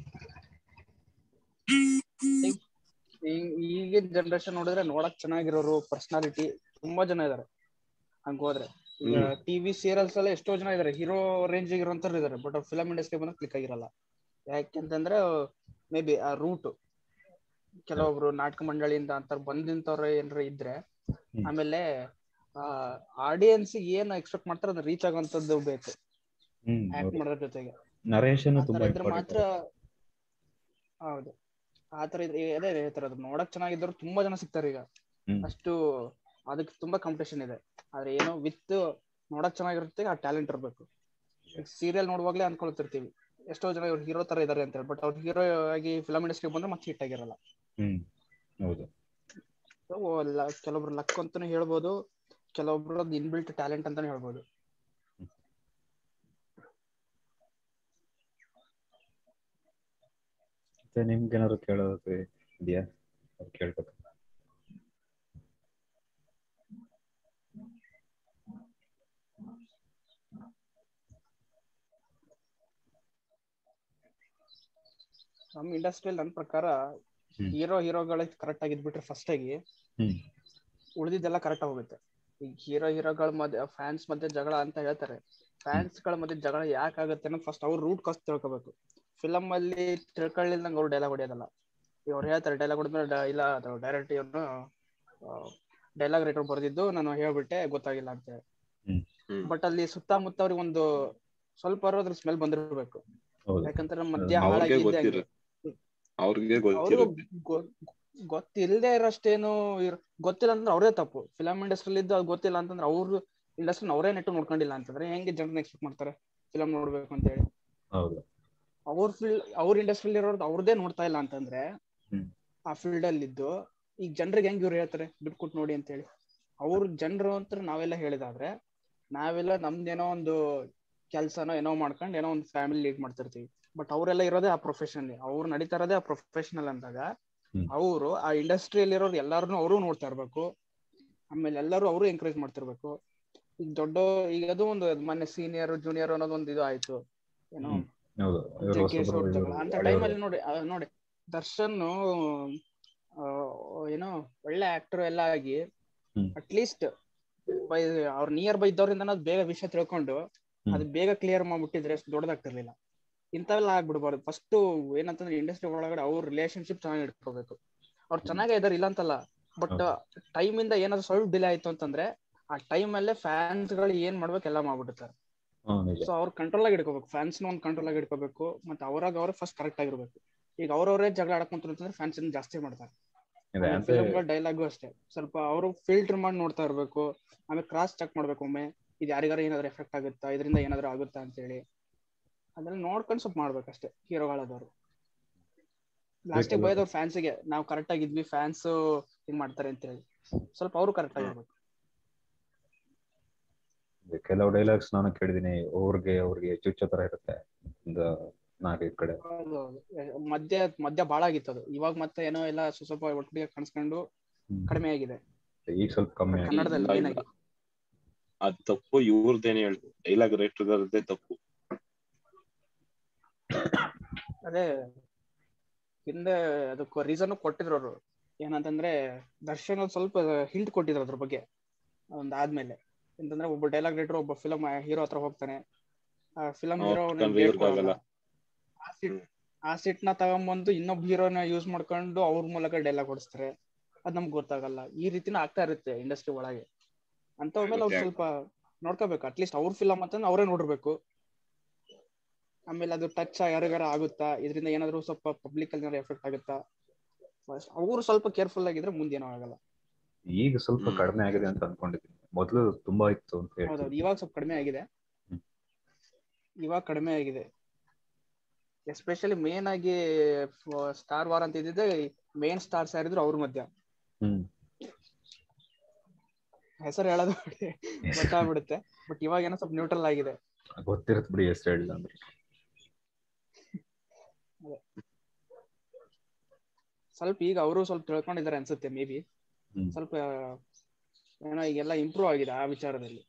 ಈ- ಈಗಿನ ಜನರೇಷನ್ ನೋಡಿದ್ರೆ ನೋಡಕ್ ಚೆನ್ನಾಗಿರೋರು ಪರ್ಸನಾಲಿಟಿ ತುಂಬಾ ಜನ ಇದಾರೆ ಹಂಗ ಹೋದ್ರೆ ಈಗ ಹ್ಮ್. ಟಿವಿ ಸೀರಿಯಲ್ಸ್ ಎಲ್ಲ ಎಷ್ಟೋ ಜನ ಇದಾರೆ ಹೀರೋ ರೇಂಜ್ ಇರೋಂತವ್ರು ಇದಾರೆ ಬಟ್ ಫಿಲಂ ಇಂಡಸ್ಟ್ರಿ ಬಂದ್ರೆ ಕ್ಲಿಕ್ ಆಗಿರಲ್ಲ ಯಾಕೆಂತಂದ್ರೆ ಮೇ ಬಿ ಆ ರೂಟ್ ಕೆಲವೊಬ್ರು ನಾಟಕ ಮಂಡಳಿಯಿಂದ ಅಂತ ಬಂದಿಂತವ್ರ ಏನಾರ ಇದ್ರೆ ಹ್ಮ್. ಆಮೇಲೆ ಆ ಆಡಿಯನ್ಸ್ ಏನ್ ಎಕ್ಸ್ಪೆಕ್ಟ್ ಮಾಡ್ತಾರೆ ಅದನ್ನ ರೀಚ್ ಆಗೋಂಥದ್ದು ಬೇಕು ಹ್ಮ್ ಆಕ್ಟ್ ಮಾಡೋದ್ರ ಜೊತೆಗೆ ನರೇಶನ್ ಆ ತುಂಬಾ ತರ ಇದ್ರೆ ಇಂಪಾರ್ಟೆಂಟ್ ಮಾತ್ರ ಹೌದು ಆತರ ಇದ್ರೆ ಅದೇ ಹೇಳ್ತಾರದು ನೋಡಕ್ ಚೆನ್ನಾಗಿದ್ರು ತುಂಬಾ ಜನ ಸಿಗ್ತಾರೆ ಈಗ ಹ್ಮ್. ಅಷ್ಟು ಅದಕ್ಕೆ ತುಂಬಾ ಕಾಂಪಿಟೇಷನ್ ಇದೆ ಆದ್ರೆ ಏನೋ ವಿತ್ ನೋಡಕ್ ಚೆನ್ನಾಗಿರುತ್ತೆ ಆ ಟ್ಯಾಲೆಂಟ್ ಇರ್ಬೇಕು ಸೀರಿಯಲ್ ನೋಡುವಾಗ್ಲೇ ಅನ್ಕೊಳ್ತಿರ್ತೀವಿ ಎಷ್ಟೋ ಜನ ಇವ್ರು ಹೀರೋ ತರ ಇದಾರೆ ಅಂತ ಹೇಳಿ ಬಟ್ ಅವ್ರು ಹೀರೋ ಆಗಿ ಫಿಲಂ ಇಂಡಸ್ಟ್ರಿ ಬಂದ್ರೆ ಮತ್ತೆ ಹಿಟ್ ಆಗಿರಲ್ಲ ಹ್ಮ್ ಹೌದು So, ಲ- ಕೆಲವೊಬ್ರು ಲಕ್ ಅಂತಾನು ಹೇಳ್ಬೋದು ಕೆಲವೊಬ್ರು ಇನ್ಬಿಲ್ಟ್ ಟ್ಯಾಲೆಂಟ್ ಅಂತಾನು ಹೇಳ್ಬೋದು ಮತ್ತೆ ನಿಮ್ಗೆ ಏನಾದ್ರು ಕೇಳೋದು ಇದೆಯಾ ಅದು ಕೇಳ್ಬೇಕು ನಮ್ ಇಂಡಸ್ಟ್ರಿಯಲ್ಲಿ ನನ್ನ ಪ್ರಕಾರ ಹ್ಮ್. ಹೀರೋ ಹೀರೋಗಳ ಕರೆಕ್ಟ್ ಆಗಿದ್ಬಿಟ್ರೆ ಫಸ್ಟ್ ಆಗಿ ಹ್ಮ್ ಉಳಿದಿದ್ದೆಲ್ಲ ಕರೆಕ್ಟ್ ಹೋಗುತ್ತೆ ಈಗ ಹೀರೋ ಹೀರೋಗಳ ಮಧ್ಯ ಫ್ಯಾನ್ಸ್ ಮಧ್ಯೆ ಜಗಳ ಅಂತ ಹೇಳ್ತಾರೆ ಫ್ಯಾನ್ಸ್ ಗಳ ಮಧ್ಯೆ ಜಗಳ ಯಾಕೆ ಆಗುತ್ತೆ ಅನ್ನೋದು ಫಸ್ಟ್ ಅವ್ರು ರೂಟ್ ಕಾಸ್ಟ್ ತಿಳ್ಕೊಬೇಕು ಫಿಲಮ್ ಅಲ್ಲಿ ತಿಳ್ಕೊಳ್ಳಿಲ್ದಂಗೆ ಅವ್ರು ಡೈಲಾಗ್ ಹೊಡೆಯೋದಲ್ಲ ಈಗ ಅವ್ರು ಹೇಳ್ತಾರೆ ಡೈಲಾಗ್ ಹೊಡೆದ್ಮೇಲೆ ಡ- ಇಲ್ಲ ಅದು ಡೈರೆಕ್ಟ್ ಇವನು ಡೈಲಾಗ್ ರೈಟರ್ ಬರ್ದಿದ್ದು ನಾನು ಹೇಳ್ಬಿಟ್ಟೆ ಗೊತ್ತಾಗಿಲ್ಲ ಅಂತ ಹೇಳಿ ಹ್ಮ್. ಬಟ್ ಅಲ್ಲಿ ಸುತ್ತಮುತ್ತ ಅವ್ರಿಗೆ ಒಂದು ಸ್ವಲ್ಪ ಅದ್ರ ಸ್ಮೆಲ್ ಬಂದಿರ್ಬೇಕು ಹೌದು ಯಾಕಂದ್ರೆ ಮಧ್ಯ ಅವ್ರಿಗೆ ಅವ್ರಿಗೆ ಹಾಳಾಗಿದ್ದೆ ಹಂಗೆ. ಗೊತ್ತಿರುತ್ತೆ ಅವ್ರಿಗೆ ಅವರು ಗೊತ್ತಿರುತ್ತೆ ಗೊತ್ತಿಲ್ಲದೆ ಇರೋಷ್ಟೇನು ಇರ್- ಗೊತ್ತಿಲ್ಲ ಅಂದ್ರೆ ಅವ್ರೇ ತಪ್ಪು ಫಿಲಂ ಇಂಡಸ್ಟ್ರಿಲಿ ಇದ್ದು ಅದು ಗೊತ್ತಿಲ್ಲ ಅಂತಂದ್ರೆ ಅವ್ರು ಇಂಡಸ್ಟ್ರಿ ಅವರೇ ನೆಟ್ಟು ನೋಡ್ಕೊಂಡಿಲ್ಲ ಅಂತಂದ್ರೆ ಹೆಂಗೆ ಜನರನ್ನ ಎಕ್ಸ್ಪೆಕ್ಟ್ ಮಾಡ್ತಾರೆ ಫಿಲಂ ನೋಡ್ಬೇಕು ಅಂತ ಹೇಳಿ ಹೌದು ಅವ್ರ ಫೀಲ್ಡ್ ಅವ್ರ ಇಂಡಸ್ಟ್ರಿಲಿ ಇರೋದು ಅವ್ರದೇ ನೋಡ್ತಾ ಇಲ್ಲ ಅಂತಂದ್ರೆ ಹ್ಮ್. ಆ ಫೀಲ್ಡ್ ಅಲ್ಲಿ ಇದ್ದು ಈಗ ಜನರಿಗೆ ಹೆಂಗ್ ಇವ್ರು ಹೇಳ್ತಾರೆ ದುಡ್ಡು ಕೊಟ್ಟು ನೋಡಿ ಅಂತ ಹೇಳಿ ಅವ್ರ ಜನರು ಅಂತ ನಾವೆಲ್ಲ ಹೇಳಿದಾದ್ರೆ ನಾವೆಲ್ಲ ನಮ್ದೇನೋ ಒಂದು ಕೆಲ್ಸನೋ ಏನೋ ಮಾಡ್ಕೊಂಡು ಏನೋ ಒಂದು ಫ್ಯಾಮಿಲಿ ಲೀಡ್ ಮಾಡ್ತಿರ್ತೀವಿ ಬಟ್ ಅವರೆಲ್ಲ ಇರೋದೇ ಆ ಪ್ರೊಫೆಷನ್ ಅವ್ರು ನಡೀತಾ ಇರೋದೇ ಆ ಪ್ರೊಫೆಷನಲ್ ಅಂದಾಗ ಹ್ಮ್. ಅವರು ಆ ಇಂಡಸ್ಟ್ರಿಯಲ್ಲಿ ಇರೋರು ಎಲ್ಲಾರನು ಅವರು ನೋಡ್ತಾ ಇರ್ಬೇಕು ಆಮೇಲೆ ಎಲ್ಲರೂ ಅವರು ಎಂಕರೇಜ್ ಮಾಡ್ತಿರ್ಬೇಕು ಈಗ ದೊಡ್ಡ ಈಗ ಅದು ಒಂದು ಮೊನ್ನೆ ಸೀನಿಯರ್ ಜೂನಿಯರ್ ಅನ್ನೋದು ಒಂದು ಇದು ಆಯ್ತು ಏನೋ ಹ್ಮ್. ಹೌದು ಇವ್ರು ಜಗ್ಗೇಶ್ ಹೊಸಬ್ರು, ಅವ್ರ ಇವ್ರು ಜಗಳ ಅಂತ ಹಳೆಯವರು. ಟೈಮಲ್ಲಿ ನೋಡಿ ಆ, ನೋಡಿ ದರ್ಶನ್ ಏನೋ ಒಳ್ಳೆ ಆಕ್ಟರ್ ಎಲ್ಲ ಆಗಿ ಹ್ಮ್. ಅಟ್ಲೀಸ್ಟ್ ಅವ್ರ ನಿಯರ್ ಬೈ ಇದ್ದವ್ರಿಂದ ಬೇಗ ವಿಷಯ ತಿಳ್ಕೊಂಡು ಹ್ಮ್. ಅದು ಬೇಗ ಕ್ಲಿಯರ್ ಮಾಡ್ಬಿಟ್ಟಿದ್ರೆ ಅಷ್ಟು ದೊಡ್ಡದಾಗ್ತಿರ್ಲಿಲ್ಲ ಇಂಥವೆಲ್ಲ ಆಗ್ಬಿಡ್ಬಾರ್ದು ಫಸ್ಟ್ ಏನಂತಂದ್ರೆ ಇಂಡಸ್ಟ್ರಿ ಒಳಗಡೆ ಅವ್ರ ರಿಲೇಶನ್ಶಿಪ್ ಚೆನ್ನಾಗಿ ಇಟ್ಕೋಬೇಕು ಅವ್ರು ಚೆನ್ನಾಗೇ ಇದಾರೆ ಇಲ್ಲ ಅಂತಲ್ಲ ಬಟ್ ಟೈಮ್ ಇಂದ ಏನಾದ್ರು ಸ್ವಲ್ಪ ಡಿಲೇ ಆಯ್ತು ಅಂತಂದ್ರೆ ಆ ಟೈಮ್ ಅಲ್ಲೇ ಫ್ಯಾನ್ಸ್ ಗಳು ಏನ್ ಮಾಡ್ಬೇಕು ಎಲ್ಲ ಮಾಡ್ಬಿಡ್ತಾರೆ ಹ್ಮ್ ನಿಜ ಸೊ ಅವ್ರ ಕಂಟ್ರೋಲ್ ಆಗಿ ಇಟ್ಕೋಬೇಕು ಫ್ಯಾನ್ಸ್ ನ ಒಂದು ಕಂಟ್ರೋಲ್ ಆಗಿ ಇಟ್ಕೋಬೇಕು ಮತ್ತೆ ಅವ್ರಾಗ ಅವ್ರೆ ಫಸ್ಟ್ ಕರೆಕ್ಟ್ ಆಗಿರ್ಬೇಕು ಈಗ ಅವ್ರವ್ರೇ ಜಗಳ ಆಡಕೊಂತಾರೆ ಅಂತಂದ್ರೆ ಫ್ಯಾನ್ಸ್ ಜಾಸ್ತಿ ಮಾಡ್ತಾರೆ ಇದೆ ಅಂದ್ರೆ ಫಿಲ್ಮ್ಗಳ ಡೈಲಾಗು ಅಷ್ಟೇ ಸ್ವಲ್ಪ ಅವರು ಫಿಲ್ಟರ್ ಮಾಡಿ ನೋಡ್ತಾ ಇರ್ಬೇಕು ಆಮೇಲೆ ಕ್ರಾಸ್ ಚೆಕ್ ಮಾಡ್ಬೇಕು ಒಮ್ಮೆ ಇದು ಯಾರಿಗಾರ ಏನಾದ್ರು ಎಫೆಕ್ಟ್ ಆಗುತ್ತಾ ಇದರಿಂದ ಏನಾದ್ರು ಆಗುತ್ತಾ ಅಂತ ಹೇಳಿ ಅದನ್ನ ನೋಡ್ಕೊಂಡು ಸ್ವಲ್ಪ ಮಾಡ್ಬೇಕಷ್ಟೇ ಹೀರೋಗಳಾದವರು ಲಾಸ್ಟಿಗೆ ಬೇಕಲ್ಲ. ಬೈದವ್ರು ಫ್ಯಾನ್ಸಿಗೆ ನಾವು ಕರೆಕ್ಟ್ ಆಗಿದ್ವಿ ಫ್ಯಾನ್ಸ್ ಹಿಂಗ್ ಮಾಡ್ತಾರೆ ಅಂತ ಹೇಳಿ ಸ್ವಲ್ಪ ಅವರು ಕರೆಕ್ಟ್ ಆಗಿರ್ಬೇಕು ಕೆಲವು ಡೈಲಾಗ್ಸ್ ನಾನು ಕೇಳಿದೀನಿ ಅವ್ರಿಗೆ ಅವ್ರಿಗೆ ಚುಚ್ಚೋ ತರ ಇರುತ್ತೆ ಒಂದು ನಾಲ್ಕೈದು ಕಡೆ ಹೌದು, ಹೌದು. ಮಧ್ಯ ಮಧ್ಯ ಬಾಳ ಆಗಿತ್ತು ಅದು ಇವಾಗ ಮತ್ತೆ ಏನೋ ಎಲ್ಲ ಸ್ವಲ್ಪ ಸ್ವಲ್ಪ ಒಟ್ಟಿಗೆ ಕಾಣಿಸ್ಕೊಂಡು ಹ್ಮ್. ಕಡಿಮೆ ಆಗಿದೆ ಈಗ ಸ್ವಲ್ಪ ಕಮ್ಮಿ ಆಗಿದೆ ಕನ್ನಡದಲ್ಲಿ ಇಲ್ಲ, main ಇಲ್ಲ. ಆಗಿ ಅದ್ ತಪ್ಪು ಇವ್ರದ್ದೇನೆ ಹೇಳು ಡೈಲಾಗ್ ರೈಟರ್ದೇ ತಪ್ಪು ಅದೇ ಹಿಂದೆ ಅದಕ್ಕೆ ರೀಸನ್ ಕೊಟ್ಟಿದ್ರು ಅವರು ಏನಂತಂದ್ರೆ ದರ್ಶನ್ ಒಂದ್ ಸ್ವಲ್ಪ ಹಿಂಟ್ ಕೊಟ್ಟಿದ್ರು ಅದ್ರ ಬಗ್ಗೆ ಒಂದ್ ಆದ್ಮೇಲೆ ಅಂತಂದ್ರೆ ಒಬ್ಬ ಡೈಲಾಗ್ ರೈಟರ್ ಒಬ್ಬ ಫಿಲಮ್ ಹೀರೋ ಹತ್ರ ಹೋಗ್ತಾನೆ ಆ ಫಿಲಮ್ ಹೀರೋ ಅವ್ರ್ ಇವ್ರಿಗಾಗಲ್ಲ. ಆ ಸಿಟ್ ಆ ಸಿಟ್ ನ ತಗೊಂಬಂದು ಇನ್ನೊಬ್ಬ ಹೀರೋನ ಯೂಸ್ ಮಾಡ್ಕೊಂಡು ಅವ್ರ ಮೂಲಕ ಡೈಲಾಗ್ ಹೊಡಿಸ್ತಾರೆ ಅದ್ ನಮ್ಗೆ ಗೊತ್ತಾಗಲ್ಲ ಈ ರೀತಿನೂ ಆಗ್ತಾ ಇರುತ್ತೆ ಇಂಡಸ್ಟ್ರಿ ಒಳಗೆ ಅಂತ ಮೇಲೆ ಅವ್ರು ಆಗುತ್ತೆ, ಸ್ವಲ್ಪ ನೋಡ್ಕೋಬೇಕು ಅಟ್ಲೀಸ್ಟ್ ಅವ್ರ ಫಿಲಮ್ ಅಂತಂದ್ರೆ ಅವರೇ ನೋಡಿರ್ಬೇಕು ಆಮೇಲೆ ಅದು ಟಚ್ ಯಾರಿಗಾರ ಆಗುತ್ತಾ ಇದರಿಂದ ಏನಾದ್ರು ಸ್ವಲ್ಪ ಪಬ್ಲಿಕ್ ಅಲ್ಲಿ ಎಫೆಕ್ಟ್ ಆಗುತ್ತಾ ಅವರು ಸ್ವಲ್ಪ ಕೇರ್ಫುಲ್ ಆಗಿದ್ರೆ ಮುಂದೇನೂ ಆಗಲ್ಲ ಈಗ ಸ್ವಲ್ಪ ಹ್ಮ್. ಕಡಿಮೆ ಆಗಿದೆ ಅಂತ ಅನ್ಕೊಂಡಿದ್ದೀನಿ ಮೊದಲು ತುಂಬಾ ಇತ್ತು ಅಂತ ಹೌದೌದು ಹೇಳ್ತೀನಿ ಇವಾಗ ಸ್ವಲ್ಪ ಕಡಿಮೆ ಆಗಿದೆ ಹ್ಮ್. ಇವಾಗ ಕಡಿಮೆ ಆಗಿದೆ ಎಸ್ಪೆಷಲಿ ಮೇನ್ ಆಗಿ ಸ್ಟಾರ್ ವಾರ್ ಅಂತ ಇದ್ದಿದ್ದೆ ಮೇನ್ ಸ್ಟಾರ್ಸ್ ಯಾರಿದ್ರು ಅವ್ರ ಮಧ್ಯ ಹ್ಮ್ ಹೆಸರು ಹೇಳೋದು ಗೊತ್ತಾಗ್ಬಿಡುತ್ತೆ ಬಟ್ ಇವಾಗ ಏನೋ ಸ್ವಲ್ಪ ನ್ಯೂಟ್ರಲ್ ಆಗಿದೆ ಗೊತ್ತಿರತ್ ಬಿಡಿ ಎಷ್ಟು ಹೇಳಿಲ್ಲ ಅಂದ್ರೆ ಸ್ವಲ್ಪ ಈಗ ಅವರು ಸ್ವಲ್ಪ ತಿಳ್ಕೊಂಡಿದ್ದಾರೆ ಅನ್ಸುತ್ತೆ ಮೇ ಬಿ ಹ್ಮ್. ಸ್ವಲ್ಪ ಏನೋ ಈಗೆಲ್ಲ ಇಂಪ್ರೂವ್ ಆಗಿದೆ ಆ ವಿಚಾರದಲ್ಲಿ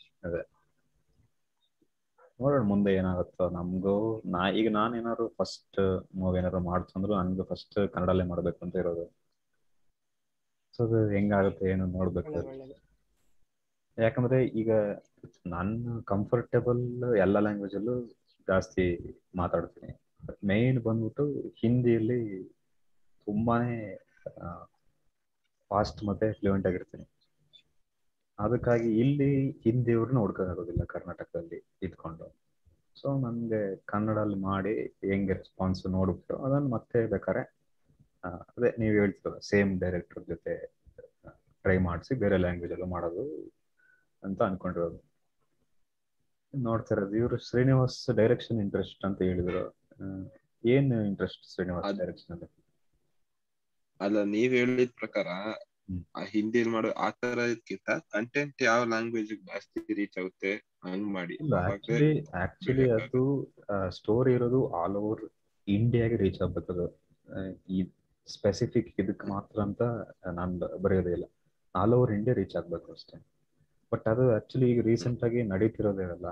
ನೋಡೋಣ ಮುಂದೆ ಏನಾಗುತ್ತೋ ನಮ್ಗೂ ನಾ ಈಗ ನಾನು ಏನಾದ್ರು ಫಸ್ಟ್ ಮೂವಿ ಏನಾದ್ರು ಮಾಡ್ತಂದ್ರು ನನ್ಗೆ ಫಸ್ಟ್ ಕನ್ನಡಲ್ಲೇ ಮಾಡ್ಬೇಕು ಅಂತ ಇರೋದು ಸೊ ಅದು ಹೆಂಗಾಗುತ್ತೆ ಏನು ನೋಡ್ಬೇಕು ಒಳ್ಳೇದು ಒಳ್ಳೇದು ಯಾಕಂದ್ರೆ ಈಗ ನನ್ನ ಕಂಫರ್ಟೇಬಲ್ ಎಲ್ಲ ಲ್ಯಾಂಗ್ವೇಜ್ ಅಲ್ಲೂ ಜಾಸ್ತಿ ಮಾತಾಡ್ತೀನಿ ಮೇನ್ ಬಂದ್ಬಿಟ್ಟು ಹಿಂದಿಯಲ್ಲಿ ತುಂಬಾನೇ ಫಾಸ್ಟ್ ಮತ್ತೆ ಫ್ಲೂಯೆಂಟ್ ಆಗಿರ್ತೀನಿ ಅದಕ್ಕಾಗಿ ಇಲ್ಲಿ ಹಿಂದಿಯವ್ರನ್ನ ಹುಡ್ಕೋಕ್ಕಾಗೋದಿಲ್ಲ ಕರ್ನಾಟಕದಲ್ಲಿ ಇದ್ಕೊಂಡು ಸೊ ನನ್ಗೆ ಕನ್ನಡಲ್ಲಿ ಮಾಡಿ ಹೆಂಗೆ ರೆಸ್ಪಾನ್ಸ್ ನೋಡ್ಬಿಟ್ಟು ಅದನ್ನ ಮತ್ತೆ ಬೇಕಾರೆ ಆ, ಅದೇ ನೀವು ಹೇಳ್ತೀರಲ್ಲ ಸೇಮ್ ಡೈರೆಕ್ಟರ್ ಜೊತೆ ಟ್ರೈ ಮಾಡಿಸಿ ಬೇರೆ ಲ್ಯಾಂಗ್ವೇಜ್ ಅಲ್ಲೂ ಮಾಡೋದು ಅಂತ ಅನ್ಕೊಂಡಿರೋದು ನೋಡ್ತಿರೋದು ಇವರು ಶ್ರೀನಿವಾಸ್ ಡೈರೆಕ್ಷನ್ ಇಂಟ್ರೆಸ್ಟ್ ಅಂತ ಹೇಳಿದ್ರು ಆ, ಏನ್ ಇಂಟ್ರೆಸ್ಟ್ ಶ್ರೀನಿವಾಸ್ ಅದ್- ಡೈರೆಕ್ಷನ್ ಅಲ್ಲಿ ಅಲ್ಲ ನೀವ್ ಹೇಳಿದ ಪ್ರಕಾರ ಹ್ಮ್. ಆ ಹಿಂದಿಲ್ ಮಾಡೋ ಆ ತರ ಇದಕ್ಕಿಂತ ಕಂಟೆಂಟ್ ಯಾವ ಲ್ಯಾಂಗ್ವೇಜ್ ಜಾಸ್ತಿ ರೀಚ್ ಆಗುತ್ತೆ ಹಂಗ್ ಮಾಡಿ ಇಲ್ಲ ಅವಾಗ್ಲೇ ಆಕ್ಚುಲಿ ಆಕ್ಚುಲಿ ಬೆಳೆ ಅದು ಸ್ಟೋರಿ ಇರೋದು ಆಲ್ ಓವರ್ ಇಂಡಿಯಾಗೆ ರೀಚ್ ಆಗ್ಬೇಕು ಅದು ಆ, ಈ ಸ್ಪೆಸಿಫಿಕ್ ಇದಕ್ಕೆ ಮಾತ್ರ ಅಂತ ನಾನು ಬರೆಯೋದೇ ಇಲ್ಲ ಆಲ್ ಓವರ್ ಇಂಡಿಯಾ ರೀಚ್ ಆಗ್ಬೇಕು ಅಷ್ಟೇ ಬಟ್ ಅದು ಆಕ್ಚುಲಿ ಈಗ ರೀಸೆಂಟ್ ಆಗಿ ನಡೀತಿರೋದೇ ಅಲ್ಲ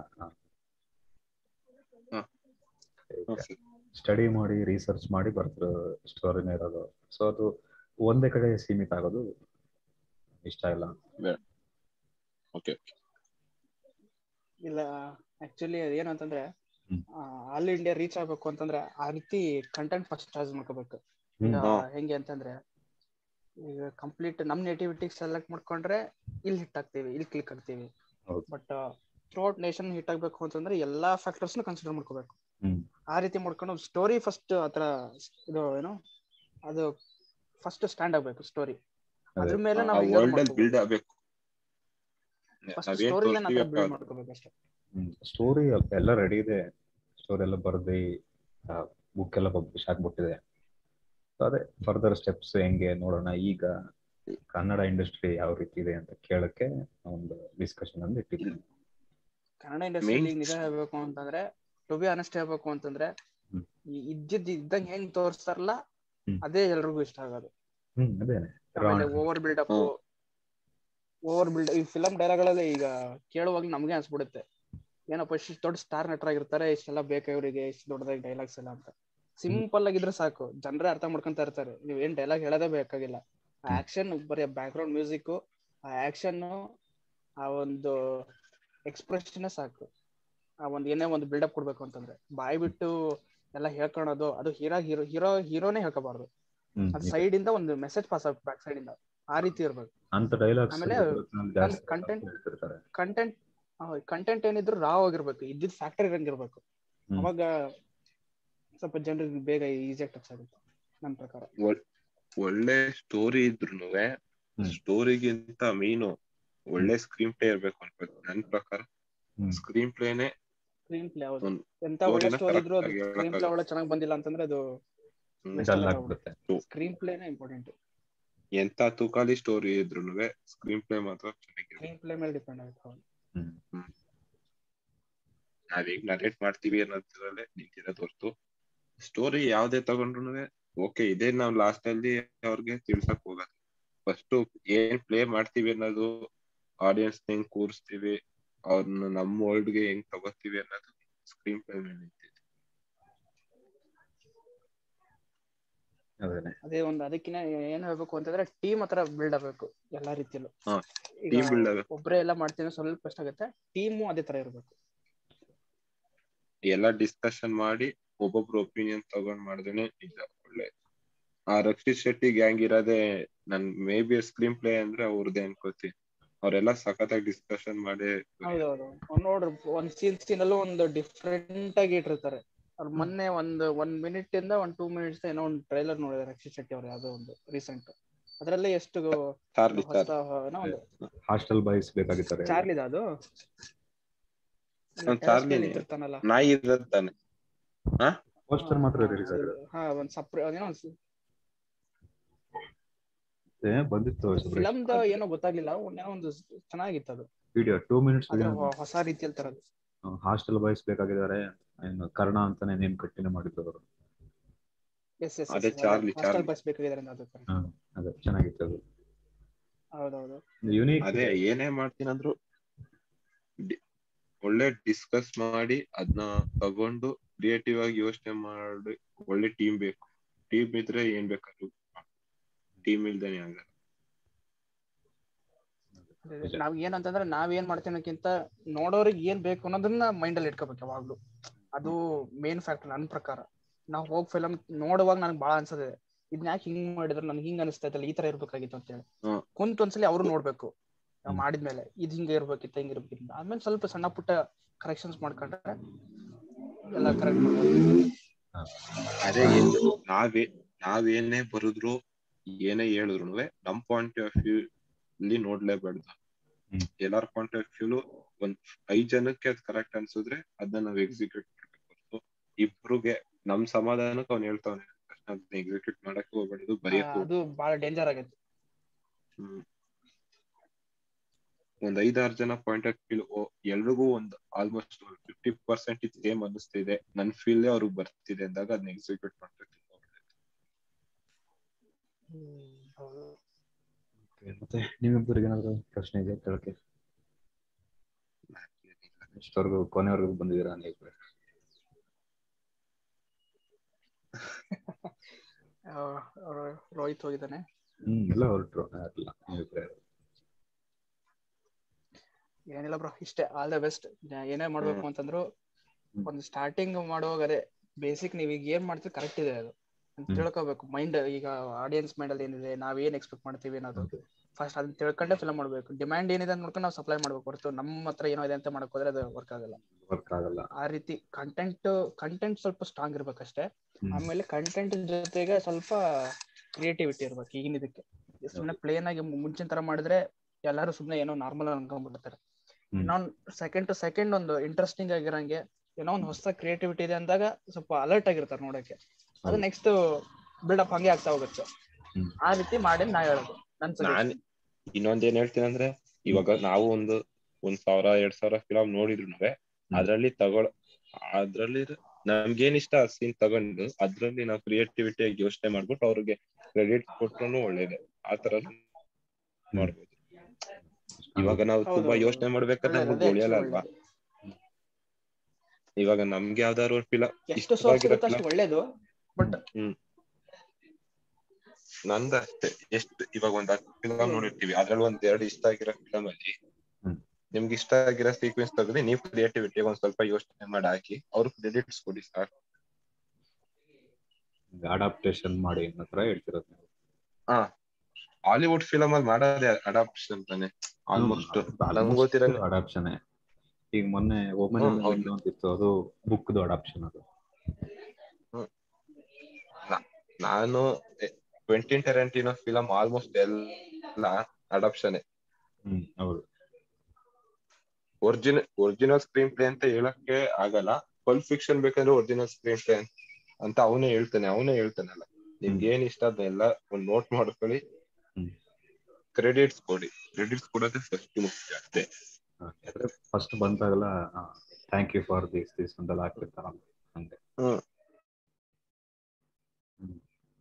ಹ. ಹಾ, ಸರಿ. ಸ್ಟಡಿ ಮಾಡಿ ರಿಸರ್ಚ್ ಮಾಡಿ ಬರ್ತಿರೋ ಸ್ಟೋರಿನೇ ಇರೋದು ಸೊ ಅದು ಒಂದೇ ಕಡೆ ಸೀಮಿತ ಆಗೋದು ಇಷ್ಟ ಇಲ್ಲ ಓಕೆ ಇಲ್ಲ ಆಕ್ಚುಲಿ ಏನು ಅಂತಂದ್ರೆ ಹ್ಮ್. ಆಲ್ ಇಂಡಿಯಾ ರೀಚ್ ಆಗ್ಬೇಕು ಅಂತಂದ್ರೆ ಆ ರೀತಿ ಕಂಟೆಂಟ್ ಫಸ್ಟ್ ಚಾರ್ಜ್ ಮಾಡ್ಕೋಬೇಕು ಹ್ಮ್. ಈಗ ಹಾ. ಹೆಂಗೆ ಅಂತಂದ್ರೆ ಈಗ ಕಂಪ್ಲೀಟ್ ನಮ್ ನೇಟಿವಿಟಿ ಸೆಲೆಕ್ಟ್ ಮಾಡ್ಕೊಂಡ್ರೆ ಇಲ್ಲಿ ಹಿಟ್ ಆಗ್ತೀವಿ ಇಲ್ಲಿ ಕ್ಲಿಕ್ ಆಗ್ತೀವಿ ಹೌದು. ಬಟ್ ಥ್ರೂಔಟ್ ನೇಷನ್ ಹಿಟ್ ಆಗ್ಬೇಕು ಅಂತಂದ್ರೆ ಎಲ್ಲಾ ಫ್ಯಾಕ್ಟರ್ಸ್ ಕನ್ಸಿಡರ್ ಮಾಡ್ಕೋಬೇಕು ಹ್ಮ್. ಆ ರೀತಿ ಮಾಡ್ಕೊಂಡು ಸ್ಟೋರಿ ಫಸ್ಟ್ ಆತರ ಇದು ಏನು ಅದು ಫಸ್ಟ್ ಸ್ಟ್ಯಾಂಡ್ ಆಗ್ಬೇಕು ಸ್ಟೋರಿ ಅದ್ರ ಮೇಲೆ ನಾವು ವರ್ಲ್ಡ್ ಅಲ್ಲಿ ಬಿಲ್ಡ್ ಆಗ್ಬೇಕು ಫಸ್ಟ್ ನಾವೇನ್ ಸ್ಟೋರಿ ತೋರಿಸ್ತೀವಿ ಬಿಲ್ಡ್ ಮಾಡ್ಕೋಬೇಕು ಅಷ್ಟೇ ಸ್ಟೋರಿ ಎಲ್ಲ ರೆಡಿ ಇದೆ ಸ್ಟೋರಿ ಎಲ್ಲ ಬರ್ದು ಬುಕ್ ಎಲ್ಲ ಪಬ್ಲಿಷ್ ಆಗ್ಬಿಟ್ಟಿದೆ So ಅದೇ ಫರ್ದರ್ ಸ್ಟೆಪ್ಸ್ ಹೆಂಗೆ ನೋಡೋಣ ಈಗ ಕನ್ನಡ ಇಂಡಸ್ಟ್ರಿ ಯಾವ ರೀತಿ ಇದೆ ಅಂತ ಕೇಳಕ್ಕೆ ಒಂದು ಡಿಸ್ಕಷನ್ ಅಂತ ಇಟ್ಟಿದ್ದೀನಿ ಕನ್ನಡ ಇಂಡಸ್ಟ್ರಿಯಲ್ಲಿ Main- ನಿಜ ಹೇಳ್ಬೇಕು ಅಂತಂದ್ರೆ ಟು ಬಿ ಆನೆಸ್ಟ್ ಹೇಳ್ಬೇಕು ಅಂತಂದ್ರೆ ಹ್ಮ್. ಈ ಇದ್ದಿದ್ ಇದ್ದಂಗೆ ಹೆಂಗ್ ತೋರಿಸ್ತಾರಲ್ಲ ಹ್ಮ್. ಅದೇ ಎಲ್ರಿಗೂ ಇಷ್ಟ ಆಗೋದು ಹ್ಮ್ ಅದೇನೆ ಆಮೇಲೆ ರಾಣ್- over build up hmm. Over build ಈ ಫಿಲಂ ಡೈಲಾಗ್ಗಳಲ್ಲಿ ಈಗ ಕೇಳುವಾಗ ನಮ್ಗೆ ಅನ್ಸ್ಬಿಡುತ್ತೆ ಏನಪ್ಪ ಇಷ್ಟು ದೊಡ್ಡ ಸ್ಟಾರ್ ನಟರಾಗಿರ್ತಾರೆ ಇಷ್ಟೆಲ್ಲ ಬೇಕಾ ಇವರಿಗೆ ಇಷ್ಟು ದೊಡ್ಡದಾಗಿ ಡೈಲಾಗ್ಸ್ ಎಲ್ಲ ಅಂತ ಸಿಂಪಲ್ ಆಗಿದ್ರೆ ಸಾಕು ಜನರೇ ಅರ್ಥ ಮಾಡ್ಕೊಂತ ಇರ್ತಾರೆ ನೀವ್ ಏನ್ ಡೈಲಾಗ್ ಹೇಳೋದೇ ಬೇಕಾಗಿಲ್ಲ ಆ ಆಕ್ಷನ್ ಬರೀ ಬ್ಯಾಕ್ ಗ್ರೌಂಡ್ ಮ್ಯೂಸಿಕ್ ಆ ಆಕ್ಷನ್ ಆ ಒಂದು ಎಕ್ಸ್ಪ್ರೆಷನ್ ಸಾಕು ಆ ಒಂದ್ ಏನೇ ಒಂದು ಬಿಲ್ಡಪ್ ಕೊಡ್ಬೇಕು ಅಂತಂದ್ರೆ ಬಾಯ್ ಬಿಟ್ಟು ಎಲ್ಲ ಹೇಳ್ಕೊಳೋದು ಅದು ಹೀರೋ ಹೀರೋ ಹೀರೋ ಹೀರೋನೇ ಹೇಳ್ಕೋಬಾರ್ದು ಹ್ಮ್. ಅದು ಸೈಡ್ ಇಂದ ಒಂದು ಮೆಸೇಜ್ ಪಾಸ್ ಆಗ್ಬೇಕು ಬ್ಯಾಕ್ ಸೈಡ್ ಇಂದ ಆ ರೀತಿ ಇರ್ಬೇಕು ಅಂತ ಡೈಲಾಗ್ಸ್ ಆಮೇಲೆ ಜಾಸ್ತಿ content- ಹೇಳ್ತಿರ್ತಾರೆ ಕಂಟೆಂಟ್ ಕಂಟೆಂಟ್ ಏನಿದ್ರು ರಾವ್ ಆಗಿರ್ಬೇಕು ಇದ್ದಿದ್ ಫ್ಯಾಕ್ಟರ್ ಇರಂಗಿರ್ಬೇಕು ಹ್ಮ್. ಅವಾಗ ಸ್ವಲ್ಪ ಜನರಿಗೆ ಬೇಗ ಈಸಿಯಾಗಿ ಟಚ್ ಆಗುತ್ತೆ ನನ್ನ ಪ್ರಕಾರ ಒಳ್- ಒಳ್ಳೆ ಸ್ಟೋರಿ ಇದ್ರು ಹ್ಮ್. ಸ್ಟೋರಿಗಿಂತ ಮೀನು ಒಳ್ಳೆ ಸ್ಕ್ರೀನ್ ಪ್ಲೇ ಇರ್ಬೇಕು ಅನ್ಬೇಕು ನನ್ ಪ್ರಕಾರ ಹ್ಮ್. ಸ್ಕ್ರೀನ್ ಪ್ಲೇನೆ ಸ್ಕ್ರೀನ್ ಪ್ಲೇ ಹೌದು ಒಂದ್ ಎಂತ ಒಳ್ಳೆ storyನ ಸ್ಟೋರಿ ಇದ್ರು ಅದು correct ಆಗಿ ಸ್ಕ್ರೀನ್ ಪ್ಲೇ ಹೇಳಕ್ಕಾಗಲ್ಲ. ಒಳ್ಳೆ ಚೆನ್ನಾಗಿ ಬಂದಿಲ್ಲ ಅಂತಂದ್ರೆ ಅದು ಹ್ಮ್, Best ಡಲ್ ಅಲ್ಲ ಆಗ್ಬಿಡುತ್ತೆ ಸ್ಕ್ರೀನ್ ಪ್ಲೇನೇ ಇಂಪಾರ್ಟೆಂಟ್ ಎಂತ ತೂಕಾಲಿ ಸ್ಟೋರಿ ಇದ್ರು ಸ್ಕ್ರೀನ್ ಪ್ಲೇ ಮಾತ್ರ ಚೆನ್ನಾಗಿರುತ್ತೆ ಸ್ಕ್ರೀನ್ ಪ್ಲೇ ಮೇಲೆ ಡಿಪೆಂಡ್ ಆಗುತ್ತೆ ಹೌದು ಹ್ಮ್ ನಾವೀಗ ನರೇಟ್ ಮಾಡ್ತೀವಿ ಅನ್ನೋದ್ರಲ್ಲೇ ನಿಂತಿರೋದು ಹೊರ್ತು ಸ್ಟೋರಿ ಯಾವ್ದೇ ತಗೊಂಡ್ರು ಓಕೆ ಇದೇ ನಾವ್ ಲಾಸ್ಟ್ ಅಲ್ಲಿ ಅವ್ರಿಗೆ ತಿಳ್ಸಕ್ ಹೋಗೋದು ಫಸ್ಟ್ ಏನ್ ಪ್ಲೇ ಮಾಡ್ತೀವಿ ಅನ್ನೋದು ಆಡಿಯನ್ಸ್ ಹೆಂಗ್ ಕೂರಿಸ್ತೀವಿ ಅವ್ರನ್ನ ನಮ್ಮ ವರ್ಲ್ಡ್ ಗೆ ಹೆಂಗ್ ತಗೋತೀವಿ ಅನ್ನೋದು ಸ್ಕ್ರೀನ್ ಪ್ಲೇ ಮೇಲೆ ನಿಂತಿದೆ ಅದೇನೆ ಅದೇ ಒಂದು ಅದಕ್ಕಿನ ಏನ್ ಹೇಳ್ಬೇಕು ಅಂತಂದ್ರೆ ಟೀಮ್ ಹತ್ರ ಬಿಲ್ಡ್ ಆಗ್ಬೇಕು ಎಲ್ಲಾ ರೀತಿಯಲ್ಲೂ ಹಾ, ಈಗ team build ಆಗ್ಬೇಕು. ಒಬ್ರೇ ಎಲ್ಲ ಮಾಡ್ತೀನಿ ಸ್ವಲ್ಪ ಕಷ್ಟ ಆಗುತ್ತೆ ಟೀಮು ಅದೇ ತರ ಇರ್ಬೇಕು ಎಲ್ಲ ಡಿಸ್ಕಷನ್ ಮಾಡಿ ಒಬ್ಬೊಬ್ರು ಒಪಿನಿಯನ್ ತಗೊಂಡ್ ಮಾಡಿದ್ರೆ ನಿಜ ಒಳ್ಳೆ ಆ ರಕ್ಷಿತ್ ಶೆಟ್ಟಿ ಗ್ಯಾಂಗ್ ಇರೋದೇ ನನ್ ಮೇ ಬಿ ಸ್ಕ್ರೀನ್ ಪ್ಲೇ ಅಂದ್ರೆ ಅವ್ರದ್ದೇ ಅನ್ಕೋತೀನಿ ಅವರೆಲ್ಲ ಸಖತ್ತಾಗಿ ಡಿಸ್ಕಷನ್ ಮಾಡಿ ಹೌದೌದು ಅವ್ನ್ ನೋಡ್ರಿ ಒಂದ್ ಸೀನ್ ಸೀನ್ ಅಲ್ಲೂ ಒಂದು ಡಿಫ್ರೆಂಟ್ ಆಗಿ ಇಟ್ಟಿರ್ತಾರೆ ಅವ್ರು ಮೊನ್ನೆ ಒಂದು ಒನ್ ಮಿನಿಟ್ ಇಂದ ಒಂದ್ ಟೂ ಮಿನಿಟ್ಸ್ ಏನೋ ಒಂದು ಟ್ರೈಲರ್ ನೋಡಿದ್ರೆ ರಕ್ಷಿತ್ ಶೆಟ್ಟಿ ಅವ್ರು ಯಾವ್ದೋ ಒಂದು ರೀಸೆಂಟ್ ಅದ್ರಲ್ಲಿ ಎಷ್ಟು ಚಾರ್ಲಿ ಹೊಸ ಚಾರ್ಲಿ ಏನೋ ಒಂದು ಹಾಸ್ಟೆಲ್ ಬಾಯ್ಸ್ ಬೇಕಾಗಿದ್ದಾರೆ ಚಾರ್ಲಿದ ಅದು ಹ್ಮ್, ಚಾರ್ಲಿನೇ. ನಿಂತಿರ್ತಾನಲ್ಲ ನಾಯಿ ಇರತ್ತಾನೆ ಪೋಸ್ಟರ್ ಮಾತ್ರ ರಿಲೀಸ್ ಆಗಿದೆ ಹಾ ಒಂದ್ ಸಪ್ರೇ ಏನೋ ಏ, ಬಂದಿತ್ತು ಫಿಲಮ್ದ ಏನೋ ಗೊತ್ತಾಗ್ಲಿಲ್ಲ ಒಂದ್ ಏನೋ ಒಂದು ಚೆನ್ನಾಗಿತ್ತು ಅದು ವಿಡಿಯೋ ಟೂ ಮಿನಿಟ್ಸ್ ಅದ್ರ ಹೊ- ಹೊಸ ರೀತಿಯಲ್ಲಿ ತರದು ಹಾಸ್ಟೆಲ್ ಬಾಯ್ಸ್ ಬೇಕಾಗಿದ್ದಾರೆ ಏನು ಕರ್ಣ ಅಂತಾನೆ ನೇಮ್ ಕಟ್ಟಿನ ಮಾಡಿದ್ರು ಅವರು ಎಸ್ ಎಸ್ ಅದೇ ಚಾರ್ಲಿ, ಹಾಸ್ಟೆಲ್ ಚಾರ್ಲಿ. ಬಸ್ ಬೇಕಾಗಿದ್ದಾರೆ ಅದು correct. ಅದೇ ಚೆನ್ನಾಗಿತ್ತು ಅದು ಹೌದೌದು ಯುನೀಕ್ ಅದೇ ಏನೇ ಮಾಡ್ತೀನಂದ್ರು ಡಿ- ಒಳ್ಳೆ ಡಿಸ್ಕಸ್ ಮಾಡಿ ಅದನ್ನ ತಗೊಂಡು ಕ್ರಿಯೇಟಿವ್ ಆಗಿ ಯೋಚನೆ ಮಾಡಿ ಒಳ್ಳೆ ಟೀಮ್ ಬೇಕು ಟೀಮ್ ಇದ್ರೆ ಏನ್ ಬೇಕಾದ್ರು ಟೀಮ್ ಇಲ್ದೇನೆ ಆಗಲ್ಲ ನಿಜ. ನಾವ್ ಏನಂತಂದ್ರೆ ನಾವ್ ಏನ್ ಮಾಡ್ತೀವಿ ಅನ್ನೋಕ್ಕಿಂತ ನೋಡೋರಿಗೆ ಏನ್ ಬೇಕು ಅನ್ನೋದನ್ನ ಮೈಂಡ್ ಅಲ್ಲಿ ಇಟ್ಕೋಬೇಕು ಯಾವಾಗ್ಲೂ ಅದು ಮೇನ್ ಫ್ಯಾಕ್ಟರ್ ನನ್ ಪ್ರಕಾರ ನಾವ್ ಹೋಗ್ ಫಿಲಮ್ ನೋಡುವಾಗ ನನಗೆ ಬಾಳ ಅನ್ಸದೆ ಇದನ್ನ ಯಾಕೆ ಹಿಂಗ್ ಮಾಡಿದ್ರೆ ನನ್ಗೆ ಹಿಂಗ್ ಅನಿಸ್ತೈತಲ್ಲ ಈ ತರ ಇರ್ಬೇಕಾಗಿತ್ತು ಅಂತ ಹೇಳಿ ಹ್ಮ್. ಕುಂತ ಒಂದ್ಸಲಿ ಅವ್ರು ನೋಡ್ಬೇಕು ನಾವ್ ಹ್ಮ್. ಮಾಡಿದ್ಮೇಲೆ ಇದ್ ಹಿಂಗ ಇರ್ಬೇಕಿತ್ತ ಹಿಂಗ ಇರ್ಬೇಕಿತ್ತ ಆದ್ಮೇಲೆ ಸ್ವಲ್ಪ ಸಣ್ಣ ಪುಟ್ಟ ಕರೆಕ್ಷನ್ಸ್ ಮಾಡ್ಕೊಂಡ್ರೆ ಎಲ್ಲ ಕರೆಕ್ಟ್ ಅದೇ ಏನ್ ನಾವೇ ನಾವೇನೇ ಬರುದ್ರು ಏನೇ ಹೇಳಿದ್ರು ನಮ್ ಪಾಯಿಂಟ್ ಆಫ್ ವ್ಯೂ ಇಲ್ಲಿ ನೋಡ್ಲೇಬಾರ್ದು ಹ್ಮ್. ಎಲ್ಲಾರ ಪಾಯಿಂಟ್ ಆಫ್ ವ್ಯೂ ಒಂದ್ ಐದ್ ಜನಕ್ಕೆ ಅದ್ ಕರೆಕ್ಟ್ ಅನ್ಸಿದ್ರೆ ಅದನ್ನ ನಾವ್ ಎಕ್ಸಿಕ್ಯೂಟ್ ಮಾಡ್ಬೇಕು ಹೊರ್ತು ಇಬ್ರುಗೆ ನಮ್ ಸಮಾಧಾನಕ್ಕೆ ಅವ್ನ್ ಹೇಳ್ತಾವನೆ ಅದನ್ನ ಎಕ್ಸಿಕ್ಯೂಟ್ ಮಾಡಕ್ ಹೋಗ್ಬಾರ್ದು ಬರೆಯಕ್ ಅದು ಬಹಳ ಡೇಂಜರ್ ಆಗೈತೆ ಹ್ಮ್. ಒಂದ್ ಐದಾರು ಜನ ಪಾಯಿಂಟ್ ಆಫ್ ವ್ಯೂ ಎಲ್ರಿಗೂ ಒಂದ್ ಆಲ್ಮೋಸ್ಟ್ ಫಿಫ್ಟಿ ಪರ್ಸೆಂಟ್ ಇದು ಸೇಮ್ ಅನಿಸ್ತಿದೆ ನನ್ ಫೀಲ್ ಅವ್ರಿಗೆ ಬರ್ತಿದೆ ಅಂದಾಗ ಅದನ್ನ ಎಕ್ಸಿಕ್ಯೂಟ್ ಮಾಡ್ಬೇಕು ಹೌದು ಮತ್ತೆ ನಿಮ್ಮಿಬ್ಬರಿಗೆ ಏನಾದ್ರು ಪ್ರಶ್ನೆ ಇದೆ ಕೇಳಕ್ಕೆ ಇಷ್ಟವರೆಗೂ ಕೊನೆವರೆಗೂ ಬಂದಿದ್ದೀರಾ ನೀವು ಆ, ಅವ್ರು ರೋಹಿತ್ ಹೋಗಿದ್ದಾನೆ ಹ್ಮ್ ಎಲ್ಲ ಹೊರಟ್ರು ಇಲ್ಲ ನೀವಿಬ್ರೇ ಏನಿಲ್ಲ ಬ್ರೋ ಇಷ್ಟೇ ಆಲ್ ದ ಬೆಸ್ಟ್ ಏನೇ ಮಾಡ್ಬೇಕು ಹ್ಮ್. ಅಂತಂದ್ರು ಹ್ಮ್. ಒಂದು ಸ್ಟಾರ್ಟಿಂಗ್ ಮಾಡುವಾಗ ಅದೇ ಬೇಸಿಕ್ ನೀವ್ ಈಗ ಏನ್ ಮಾಡ್ತೀವಿ ಕರೆಕ್ಟ್ ಇದೆ ಅದು ಅಂತ ಹ್ಮ್. ತಿಳ್ಕೊಬೇಕು ಮೈಂಡ್ ಈಗ ಆಡಿಯನ್ಸ್ ಮೈಂಡ್ ಅಲ್ಲಿ ಏನಿದೆ ನಾವ್ ಏನ್ ಎಕ್ಸ್ಪೆಕ್ಟ್ ಮಾಡ್ತೀವಿ ಅನ್ನೋದು ಹೌದು. ಫಸ್ಟ್ ಅದನ್ನ ತಿಳ್ಕೊಂಡೆ ಫಿಲಮ್ ಮಾಡ್ಬೇಕು ಡಿಮ್ಯಾಂಡ್ ಏನಿದೆ ಅಂತ ನೋಡ್ಕೊಂಡು ನಾವು ಸಪ್ಲೈ ಮಾಡ್ಬೇಕು ಹೊರತು ನಮ್ಮ ಹತ್ರ ಏನೋ ಇದೆ ಅಂತ ಮಾಡಕ್ ಹೋದ್ರೆ ಅದು ವರ್ಕ್ ಆಗಲ್ಲ ವರ್ಕ್ ಆಗಲ್ಲ ಆ ರೀತಿ ಕಂಟೆಂಟ್ ಕಂಟೆಂಟ್ ಸ್ವಲ್ಪ ಸ್ಟ್ರಾಂಗ್ ಇರ್ಬೇಕಷ್ಟೇ ಹ್ಮ್. ಆಮೇಲೆ ಕಂಟೆಂಟ್ ಜೊತೆಗೆ ಸ್ವಲ್ಪ ಕ್ರಿಯೇಟಿವಿಟಿ ಇರ್ಬೇಕು ಈಗಿನ ಇದಕ್ಕೆ ಸುಮ್ಮನೆ ಪ್ಲೇನ್ ಆಗಿ ಮು- ಮುಂಚಿನ ತರ ಮಾಡಿದ್ರೆ ಎಲ್ಲಾರು ಸುಮ್ಮನೆ ಏನೋ ನಾರ್ಮಲ್ ಅನ್ಕೊಂಡ್ಬಿಡ್ತಾರೆ ಹ್ಮ್. ಇನ್ನೊಂದ್ ಸೆಕೆಂಡ್ ಟು ಸೆಕೆಂಡ್ ಒಂದು ಇಂಟ್ರೆಸ್ಟಿಂಗ್ ಆಗಿರಂಗೆ ಏನೋ ಒಂದು ಹೊಸ ಕ್ರಿಯೇಟಿವಿಟಿ ಇದೆ ಅಂದಾಗ ಸ್ವಲ್ಪ ಅಲರ್ಟ್ ಆಗಿರ್ತಾರೆ ನೋಡಕ್ಕೆ ಅದು ಹೌದು. ನೆಕ್ಸ್ಟ್ ಬಿಲ್ಡಪ್ ಹಂಗೆ ಆಗ್ತಾ ಹೋಗುತ್ತೆ ಹ್ಮ್. ಆ ರೀತಿ ಮಾಡಿ ನಾ ಹೇಳೋದು ನನ್ ನಾನ್ suggestion. ಇನ್ನೊಂದ್ ಏನ್ ಹೇಳ್ತೀನಿ ಅಂದ್ರೆ ಇವಾಗ ನಾವು ಒಂದು ಒಂದ್ ಸಾವಿರ ಎರಡ್ ಸಾವಿರ ಫಿಲಮ್ ನೋಡಿದ್ರು ಅದ್ರಲ್ಲಿ ತಗೊಳ ಅದ್ರಲ್ಲಿ ನಮ್ಗೇನ್ ಇಷ್ಟ ಆ ಸೀನ್ ತಗೊಂಡು ಅದ್ರಲ್ಲಿ ನಾವು ಕ್ರಿಯೇಟಿವಿಟಿ ಆಗಿ ಯೋಚನೆ ಮಾಡ್ಬಿಟ್ಟು ಅವ್ರಿಗೆ ಕ್ರೆಡಿಟ್ ಕೊಟ್ರು ಒಳ್ಳೇದೇ ಆತರ ಮಾಡ್ಬೋದು ಇವಾಗ ನಾವು ಹೌದು, ತುಂಬಾ ಹೌದು. ಯೋಚನೆ ಮಾಡ್ಬೇಕಾದ್ರೆ ಒಳ್ಳೇದು, ನಮ್ಗೆ ಅದೇ ಉಳಿಯಲ್ಲ actually ಅಲ್ವಾ ಇವಾಗ ನಮ್ಗೆ ಯಾವ್ದಾದ್ರು ಫಿಲಂ ಎಷ್ಟು ಸೋರ್ಸ್ ಇರುತ್ತೆ ಅಷ್ಟು ಒಳ್ಳೇದು ಬಟ್ ನಂದ ಅಷ್ಟೇ ಎಷ್ಟು ಇವಾಗ ಒಂದ್ ಹತ್ತು ಫಿಲಮ್ ನೋಡಿರ್ತೀವಿ ಅದ್ರಲ್ಲಿ ಒಂದ್ ಎರಡು ಇಷ್ಟ ಆಗಿರೋ ಫಿಲಮ್ ಅಲ್ಲಿ ಹ್ಮ್. ನಿಮ್ಗೆ ಇಷ್ಟ ಆಗಿರೋ ಸೀಕ್ವೆನ್ಸ್ ತೆಗೆದು ನೀವು ಕ್ರಿಯೇಟಿವಿಟಿ ಒಂದ್ ಸ್ವಲ್ಪ ಯೋಚನೆ ಮಾಡಿ ಹಾಕಿ ಅವ್ರು ಕ್ರೆಡಿಟ್ಸ್ ಕೊಡಿ ಸಾಕು ಅಡಾಪ್ಟೇಷನ್ ಮಾಡಿ ಅನ್ನೋ ತರ ಹೇಳ್ತಿರೋದು ನೀವು ಹಾ ಹಾಲಿವುಡ್ ಫಿಲಮ್ ಅಲ್ಲಿ ಮಾಡೋದೇ ಅಡಾಪ್ಷನ್ ತಾನೆ ಆಲ್ಮೋಸ್ಟ್ ನಂಗೆ ಗೊತ್ತಿರಂಗ ಅಡಾಪ್ಷನ್ ಈಗ ಮೊನ್ನೆ ಒಮ್ಮೆ ಹ್ಮ್, ಹೌದು. ಅಂತಿತ್ತು ಅದು ಬುಕ್ದು ಅಡಾಪ್ಷನ್ ಅದು ನಾನು ಟ್ವೆಂಟಿನ್ ಟೆರೆಂಟಿನೋ ಫಿಲಮ್ ಆಲ್ಮೋಸ್ಟ್ ಎಲ್ಲ ಅಡಾಪ್ಷನ್ ಹ್ಮ್ ಹೌದು ಒರಿಜಿನಲ್ ಒರಿಜಿನಲ್ ಸ್ಕ್ರೀನ್ ಪ್ಲೇ ಅಂತ ಹೇಳಕ್ಕೆ ಆಗಲ್ಲ ಪಲ್ ಫಿಕ್ಷನ್ ಬೇಕಂದ್ರೆ ಒರಿಜಿನಲ್ ಸ್ಕ್ರೀನ್ ಪ್ಲೇ ಅಂತ ಅವನೇ ಹೇಳ್ತಾನೆ ಅವನೇ ಹೇಳ್ತಾನಲ್ಲ ನಿಮ್ಗೆ ಏನ್ ಇಷ್ಟ ಅದನ್ನೆಲ್ಲ ಒಂದ್ ನೋಟ್ ಮಾಡ್ಕೊಳ್ಳಿ ಹ್ಮ್. ಕ್ರೆಡಿಟ್ಸ್ ಕೊಡಿ ಕ್ರೆಡಿಟ್ಸ್ ಕೊಡೋದೇ ಫಸ್ಟ್ ಮುಖ್ಯ ಅಷ್ಟೇ ಅಂದ್ರೆ ಫಸ್ಟ್ ಬಂದಾಗಲ್ಲ thank you for this this ಅಂತೆಲ್ಲ ಹಾಕ್ತಿರ್ತಾರಲ್ಲ ಹಂಗೆ ಹ್ಮ್. ಹ್ಮ್.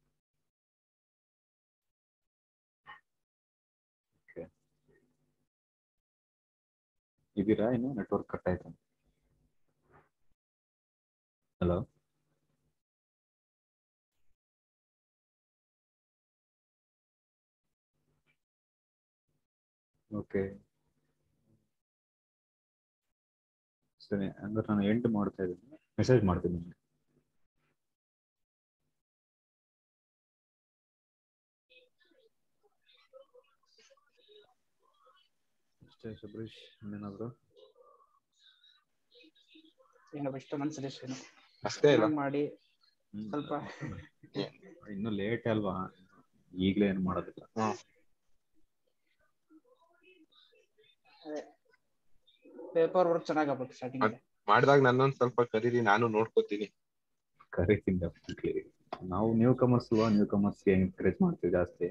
Okay. ಇದೀರಾ ಇನ್ನು ನೆಟ್ವರ್ಕ್ ಕಟ್ ಆಯ್ತು ಹಲೋ ಓಕೆ ಸರಿ ಅಂದ್ರೆ ನಾನು ಎಂಡ್ ಮಾಡ್ತಾ ಇದ್ದೀನಿ ಮೆಸೇಜ್ ಮಾಡ್ತೀನಿ ನಿಮ್ಗೆ ಅಷ್ಟೇ ಸುಬ್ರೀಶ್ ಇನ್ನೇನಾದ್ರು ಏನೋ ಇಷ್ಟ ನನ್ನ ಸಜೆಷನ್ ಅಷ್ಟೇ ಇಲ್ಲ ಮಾಡಿ ಹ್ಮ್. ಸ್ವಲ್ಪ ಇನ್ನು ಲೇಟ್ ಅಲ್ವಾ ಈಗ್ಲೇ ಏನ್ ಮಾಡೋದಿಲ್ಲ ಪೇಪರ್ ವರ್ಕ್ ಚೆನ್ನಾಗಬೇಕು ಸ್ಟಾರ್ಟಿಂಗ್ ಮಾಡಿದಾಗ ನನ್ನೊಂದ್ ಸ್ವಲ್ಪ ಕರೀರಿ ನಾನು ನೋಡ್ಕೋತೀನಿ ಕರಿತೀನಿ ಡೆಫಿನೆಟ್ಲಿ ನಾವು newcomers newcomers encourage ಮಾಡ್ತೀವಿ ಜಾಸ್ತಿ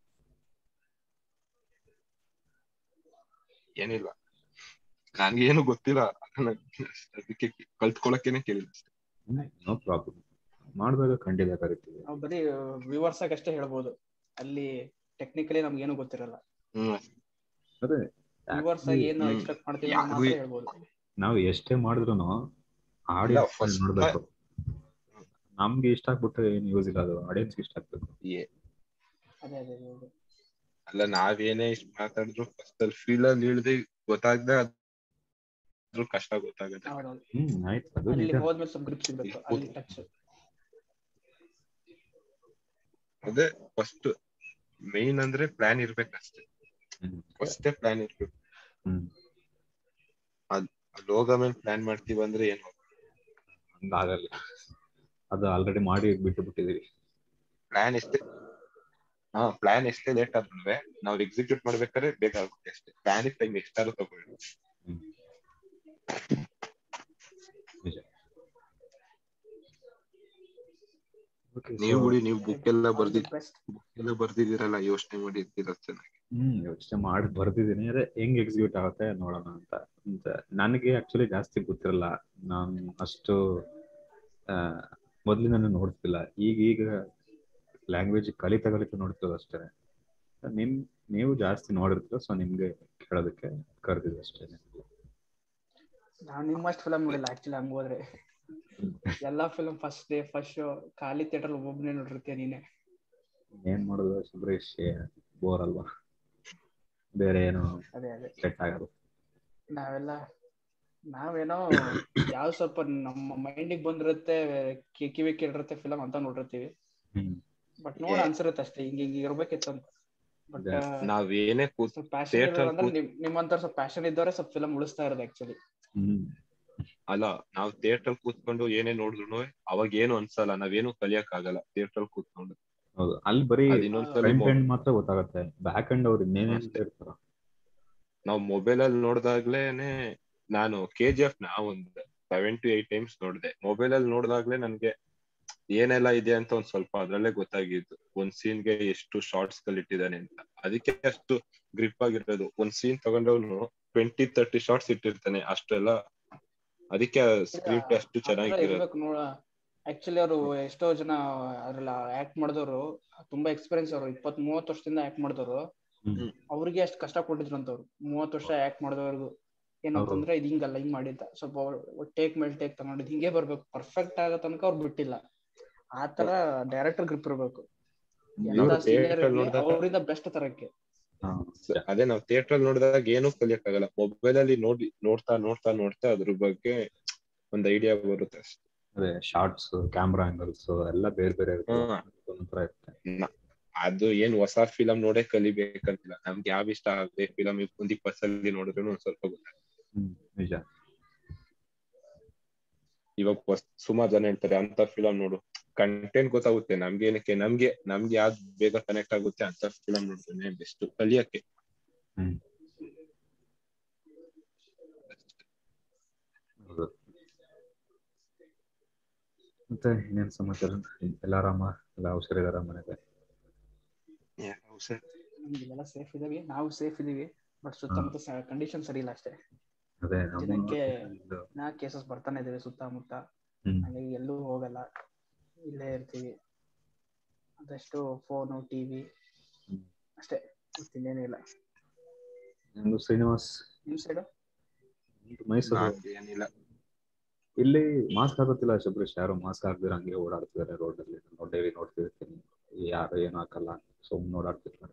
ಏನಿಲ್ಲ ನನ್ಗೆ ಏನು ಗೊತ್ತಿಲ್ಲ ಅದನ್ನ ಅದಕ್ಕೆ ಕಲ್ತ್ಕೊಳಕ್ಕೇನೆ ಕೇಳಿದ ನೋ ಪ್ರಾಬ್ಲಮ್ ಮಾಡಿದಾಗ ಖಂಡಿತ ಕರಿತೀವಿ ನಾವು ಬರೀ ವ್ಯೂವರ್ಸ್ ಅಷ್ಟೇ ಹೇಳ್ಬೋದು ಅಲ್ಲಿ ಟೆಕ್ನಿಕಲಿ ನಮ್ಗೆ ಏನು ಗೊತ್ತಿರಲ್ಲ ಹ್ಮ್ ಅದೇ ವ್ಯೂವರ್ಸ್ ಆಗಿ ಏನು ಹ್ಮ್. ಎಕ್ಸ್ಪೆಕ್ಟ್ ಮಾಡ್ತೀವಿ ಯಾರು ಅದನ್ನ ಮಾತ್ರ ಹೇಳ್ಬೋದು ನಾವು ಎಷ್ಟೇ ಮಾಡಿದ್ರು ಇಲ್ಲ, ಆಡಿಯನ್ಸ್ first ನೋಡ್ಬೇಕು ನಮ್ಗೆ ಇಷ್ಟ ಆಗ್ಬಿಟ್ರೆ ಏನು ಯೂಸ್ ಇಲ್ಲ ಅದು ಆಡಿಯನ್ಸ್ ಇಷ್ಟ ಆಗ್ಬೇಕು ಏ- ಅದೇ ಅದೇ ಅದೇ, ಅದೇ. ಅಲ್ಲ ನಾವೇನೇ ಇಷ್ಟ ಮಾತಾಡಿದ್ರು ಫಸ್ಟ್ ಅಲ್ಲಿ ಫೀಲ್ ಅಲ್ಲಿ ಇಳ್ದೆ ಗೊತ್ತಾಗ್ದೆ ಅದ್ರ ಕಷ್ಟ ಗೊತ್ತಾಗತ್ತೆ ಹೌದೌದು ಹ್ಮ್ ಆಯ್ತು ಅದು ಅಲ್ಲಿ ನಿಜ ಹೋದ್ಮೇಲೆ ಸ್ವಲ್ಪ ಗ್ರಿಪ್ ಸಿಗ್ಬೇಕು ಅಲ್ಲಿ ಟಚ್ ಅದೇ ಫಸ್ಟ್ ಮೇನ್ ಅಂದ್ರೆ ಪ್ಲಾನ್ ಇರ್ಬೇಕಷ್ಟೇ ಹ್ಮ್. ಫಸ್ಟೇ ಪ್ಲಾನ್ ಇರ್ಬೇಕು ಹ್ಮ್ ಅಲ್ಲಿ ಹೋಗೋ ಮೇಲೆ ಪ್ಲಾನ್ ಮಾಡ್ತೀವಿ ಅಂದ್ರೆ ಏನು ಹಂಗಾಗಲ್ಲ ಅದು ಆಲ್ರೆಡಿ ಮಾಡಿ ಬಿಟ್ಟು ಬಿಟ್ಟಿದೀವಿ ಪ್ಲಾನ್ ಎಷ್ಟೇ ಹಾ ಪ್ಲಾನ್ ಎಷ್ಟೇ ಲೇಟ್ ಆದ್ರೂ ನಾವ್ ಎಕ್ಸಿಕ್ಯೂಟ್ ಮಾಡ್ಬೇಕಾದ್ರೆ ಬೇಗ ಆಗುತ್ತೆ ಅಷ್ಟೇ ಪ್ಲಾನ್ ಟೈಮ್ ಎಷ್ಟಾದ್ರೂ ತಗೊಳ್ಳಿ ಹ್ಮ್. ನಿಜ Okay, ನೀವು so- ಬಿಡಿ ನೀವು ಬುಕ್ ಎಲ್ಲ ಬರ್ದಿ ಬೆಸ್ಟ್ ಬುಕ್ ಎಲ್ಲ ಬರ್ದಿದ್ದೀರಲ್ಲ ಯೋಚನೆ ಮಾಡಿ ಇರ್ತೀರ ಚೆನ್ನಾಗಿ ಹ್ಮ್ ಯೋಚನೆ ಮಾಡಿ ಬರ್ದಿದ್ದೀನಿ ಅದೇ ಹೆಂಗ್ ಎಕ್ಸಿಕ್ಯೂಟ್ ಆಗುತ್ತೆ ನೋಡೋಣ ಅಂತ ಅಂತ ನನಗೆ ಆಕ್ಚುಲಿ ಜಾಸ್ತಿ ಗೊತ್ತಿರಲ್ಲ ನಾನು ಅಷ್ಟು ಆ, ಮೊದ್ಲಿಂದನೂ ನೋಡ್ತಿಲ್ಲ ಈಗ ಈಗ ಲ್ಯಾಂಗ್ವೇಜ್ ಕಲಿತಾ ಕಲಿತಾ ನೋಡ್ತಿರೋದು ಅಷ್ಟೇ ನಿಮ್ ನೀವು ಜಾಸ್ತಿ ನೋಡಿರ್ತೀರ ಸೊ ನಿಮ್ಗೆ ಕೇಳೋದಕ್ಕೆ ಕರೆದಿದ್ದು ಅಷ್ಟೇ ನಾವ್ ನಿಮ್ಮಷ್ಟು ಫಿಲಮ್ ನೋಡಿಲ್ಲ ಆಕ್ಚುಲಿ ಹಂಗ ಹೋದ್ರೆ ಎಲ್ಲಾ film first day first show ಖಾಲಿ ಥಿಯೇಟರ್ ಒಬ್ಬನೇ ನೋಡಿರ್ತೀಯ ನೀನೆ ಏನ್ ಮಾಡೋದು ಸುಬ್ರೇಶ್ ಬೋರ್ ಅಲ್ವಾ ಬೇರೆ ಏನು ಅದೇ ಅದೇ ಸೆಟ್ ಆಗಲ್ಲ ನಾವೆಲ್ಲ ನಾವೇನೋ ಯಾವ ಸ್ವಲ್ಪ ನಮ್ಮ ಮೈಂಡಿಗೆ ಬಂದಿರುತ್ತೆ ಕಿ- ಕಿವಿ ಕೇಳಿರುತ್ತೆ ಫಿಲಮ್ ಅಂತ ನೋಡಿರ್ತೀವಿ ಹ್ಮ್ ಬಟ್ ನೋಡ ಅನ್ಸಿರುತ್ತೆ ಅಷ್ಟೇ ಹಿಂಗ ಹಿಂಗ ಇರ್ಬೇಕಿತ್ತು ಅಂತ ಬಟ್ ಅದೇ. ನಾವೇನೇ ಕೂತ್ ಸ್ವಲ್ಪ ಪ್ಯಾಷನ್ theatre ಇರೋರು ಅಂದ್ರೆ ಕೂತ್- ನಿಮ್ ನಿಮ್ಮಂತ ಸ್ವಲ್ಪ ಪ್ಯಾಷನ್ ಇದ್ದವ್ರೆ ಸ್ವಲ್ಪ ಫಿಲಮ್ ಉಳಿಸ್ತಾ ಇರೋದು ಆಕ್ಚುಲಿ ಹ್ಮ್ ಅಲ್ಲ ನಾವ್ ಥಿಯೇಟರ್ ಕೂತ್ಕೊಂಡು ಏನೇ ನೋಡಿದ್ರು ಅವಾಗ ಏನು ಅನ್ಸಲ್ಲ ನಾವೇನು ಕಲಿಯಕ್ ಆಗಲ್ಲ ಥಿಯೇಟರ್ ಕೂತ್ಕೊಂಡು ಹೌದು ಅಲ್ಲಿ ಬರೀ ಅದ್ ಇನ್ನೊಂದ್ಸಲಿ ಫ್ರಂಟ್ ಎಂಡ್ ಮಾತ್ರ ಗೊತ್ತಾಗುತ್ತೆ ಬ್ಯಾಕ್ ಎಂಡ್ ಅವ್ರು ಇನ್ನೇನೇನ್ ಅಷ್ಟೇ. ಇರ್ತಾರ ನಾವ್ ಮೊಬೈಲ್ ಅಲ್ಲಿ ನೋಡ್ದಾಗ್ಲೇನೆ ನಾನು ಕೆ ಜಿ ಎಫ್ ನ ಒಂದ್ ಸೆವೆನ್ ಟು ಏಟ್ ಟೈಮ್ಸ್ ನೋಡ್ದೆ ಮೊಬೈಲ್ ಅಲ್ಲಿ ನೋಡ್ದಾಗ್ಲೇ ನನ್ಗೆ ಏನೆಲ್ಲ ಇದೆ ಅಂತ ಒಂದ್ ಸ್ವಲ್ಪ ಅದ್ರಲ್ಲೇ ಗೊತ್ತಾಗಿದ್ದು ಒಂದ್ ಸೀನ್ ಗೆ ಎಷ್ಟು ಶಾರ್ಟ್ಸ್ ಗಳು ಇಟ್ಟಿದ್ದಾನೆ ಅಂತ ಅದಕ್ಕೆ ಅಷ್ಟು ಗ್ರಿಪ್ ಆಗಿರೋದು ಒಂದ್ ಸೀನ್ ತಗೊಂಡವನು ಟ್ವೆಂಟಿ ತರ್ಟಿ ಶಾರ್ಟ್ಸ್ ಇಟ್ಟಿರ್ತಾನೆ ಅಷ್ಟೆಲ್ಲ ಅದಕ್ಕೆ ಸ್ಕ್ರೀನ್ ಪ್ಲೇ ಅಷ್ಟು ಚೆನ್ನಾಗಿರೋದು ಇರ್ಬೇಕು ನೋಡ ಆಕ್ಚುಲಿ ಅವರು ಎಷ್ಟೋ ಜನ ಅದ್ರಲ್ಲ ಆಕ್ಟ್ ಮಾಡಿದವರು ತುಂಬಾ ಎಕ್ಸ್ಪೀರಿಯನ್ಸ್ ಅವರು ಇಪ್ಪತ್ ಮೂವತ್ತು ವರ್ಷದಿಂದ ಆಕ್ಟ್ ಮಾಡಿದವರು ಹ್ಮ್. ಅವ್ರಿಗೆ ಅಷ್ಟು ಕಷ್ಟ ಕೊಟ್ಟಿದ್ರು ಅಂತವ್ರು ಮೂವತ್ತು ವರ್ಷ ಆಕ್ಟ್ ಮಾಡಿದವ್ರಿಗೂ ಏನಂತಂದ್ರೆ ಇದು ಹಿಂಗಲ್ಲ ಹಿಂಗ್ ಮಾಡಿದ್ದ ಸ್ವಲ್ಪ ಟೇಕ್ ಮೇಲೆ ಟೇಕ್ ತಗೊಂಡಿದ್ ಹಿಂಗೆ ಬರ್ಬೇಕು ಪರ್ಫೆಕ್ಟ್ ಆಗೋ ತನಕ ಅವ್ರು ಬಿಟ್ಟಿಲ್ಲ ಆತರ ಡೈರೆಕ್ಟರ್ ಗ್ರಿಪ್ ಇರ್ಬೇಕು ನಾವು ಎಂತ senior theatre ಇರ್ಲಿ, ನೋಡ್ದಾಗ ಅವ್ರಿಂದ ಬೆಸ್ಟ್ ತರಕ್ಕೆ ಹಾ ಅದೇ ನಾವು ಥಿಯೇಟರ್ ಅಲ್ಲಿ ನೋಡಿದಾಗ ಏನೂ ಕಲಿಯಕ್ಕಾಗಲ್ಲ ಮೊಬೈಲ್ ಅಲ್ಲಿ ನೋಡಿ ನೋಡ್ತಾ ನೋಡ್ತಾ ನೋಡ್ತಾ ಅದ್ರ ಬಗ್ಗೆ ಒಂದ್ ಐಡಿಯಾ ಬರುತ್ತೆ ಅಷ್ಟೇ ಅದೇ ಶಾರ್ಟ್ಸ್ ಕ್ಯಾಮ್ರಾ ಆಂಗಲ್ಸ್ ಎಲ್ಲ ಬೇರೆ ಬೇರೆ ಇರುತ್ತೆ ಹ್ಮ್. ಒಂಥರ ಇರುತ್ತೆ ನ- ಅದು ಏನ್ ಹೊಸ ಫಿಲಂ ನೋಡೇ ಕಲಿಬೇಕಂತಿಲ್ಲ ನಮ್ಗೆ ಯಾವ್ ಇಷ್ಟ ಆಗದೆ ಫಿಲಂ ಒಂದ್ ಇಪ್ಪತ್ ಸಲ ನೋಡಿದ್ರು ಒಂದ್ ಸ್ವಲ್ಪ ಗೊತ್ತಾಗುತ್ತೆ ಹ್ಮ್ ನಿಜ ಇವಾಗ ಸುಮಾರು ಜನ ಹೇಳ್ತಾರೆ ಅಂತ ಫಿಲಂ ನೋಡು ಕಂಟೆಂಟ್ ಗೊತ್ತಾಗುತ್ತೆ ನಮ್ಗೆ ಏನಕ್ಕೆ ನಮ್ಗೆ ನಮ್ಗೆ ಯಾವ್ದು ಬೇಗ ಕನೆಕ್ಟ್ ಆಗುತ್ತೆ ಅಂತ ಫಿಲಂ ನೋಡ್ತೇನೆ ಬೆಸ್ಟ್ ಕಲಿಯಕ್ಕೆ ಹ್ಮ್ ಹೌದು ಮತ್ತೆ ಇನ್ನೇನ್ ಸಮಾಚಾರ ಎಲ್ಲ ಆರಾಮ ಎಲ್ಲ ಹುಷಾರಿದಾರ ಮನೆಗೆ ನಮ್ಗೆಲ್ಲ ಸೇಫ್ ಇದೀವಿ ನಾವು ಸೇಫ್ ಇದೀವಿ ಬಟ್ ಸುತ್ತಮುತ್ತ ಕಂಡೀಷನ್ ಸರಿ ಇಲ್ಲ ಅಷ್ಟೇ ಅದೇ ನಮ್ಮ ಜನಕ್ಕೆ ಇದು, ನಾ ಕೇಸಸ್ ಬರ್ತಾನೆ ಇದಾವೆ ಸುತ್ತಮುತ್ತ ಹ್ಮ್ ಹಾಗಾಗಿ ಎಲ್ಲೂ ಹೋಗಲ್ಲ ಇಲ್ಲೇ ಇರ್ತೀವಿ ಅದಷ್ಟು ಫೋನು ಟಿವಿ ಹ್ಮ್. ಅಷ್ಟೇ ಇನ್ನೇನು ಇಲ್ಲ ನಮ್ದು ಶ್ರೀನಿವಾಸ್ ನಿಮ್ ಸೈಡು ನಮ್ದು ಮೈಸೂರು ನಮ್ಗೆ ಏನಿಲ್ಲ ಇಲ್ಲಿ ಮಾಸ್ಕ್ ಹಾಕೋತಿಲ್ಲ ಶಬರೀಶ್ ಯಾರು ಮಾಸ್ಕ್ ಹಾಕ್ದಿರ ಹಂಗೆ ಓಡಾಡ್ತಿದ್ದಾರೆ ರೋಡ್ ಅಲ್ಲಿ ಡೈಲಿ ನೋಡ್ತಿರ್ತೀನಿ ಯಾರು ಏನು ಹಾಕಲ್ಲ ಸುಮ್ಮನೆ ಓಡಾಡ್ತಿರ್ತಾರೆ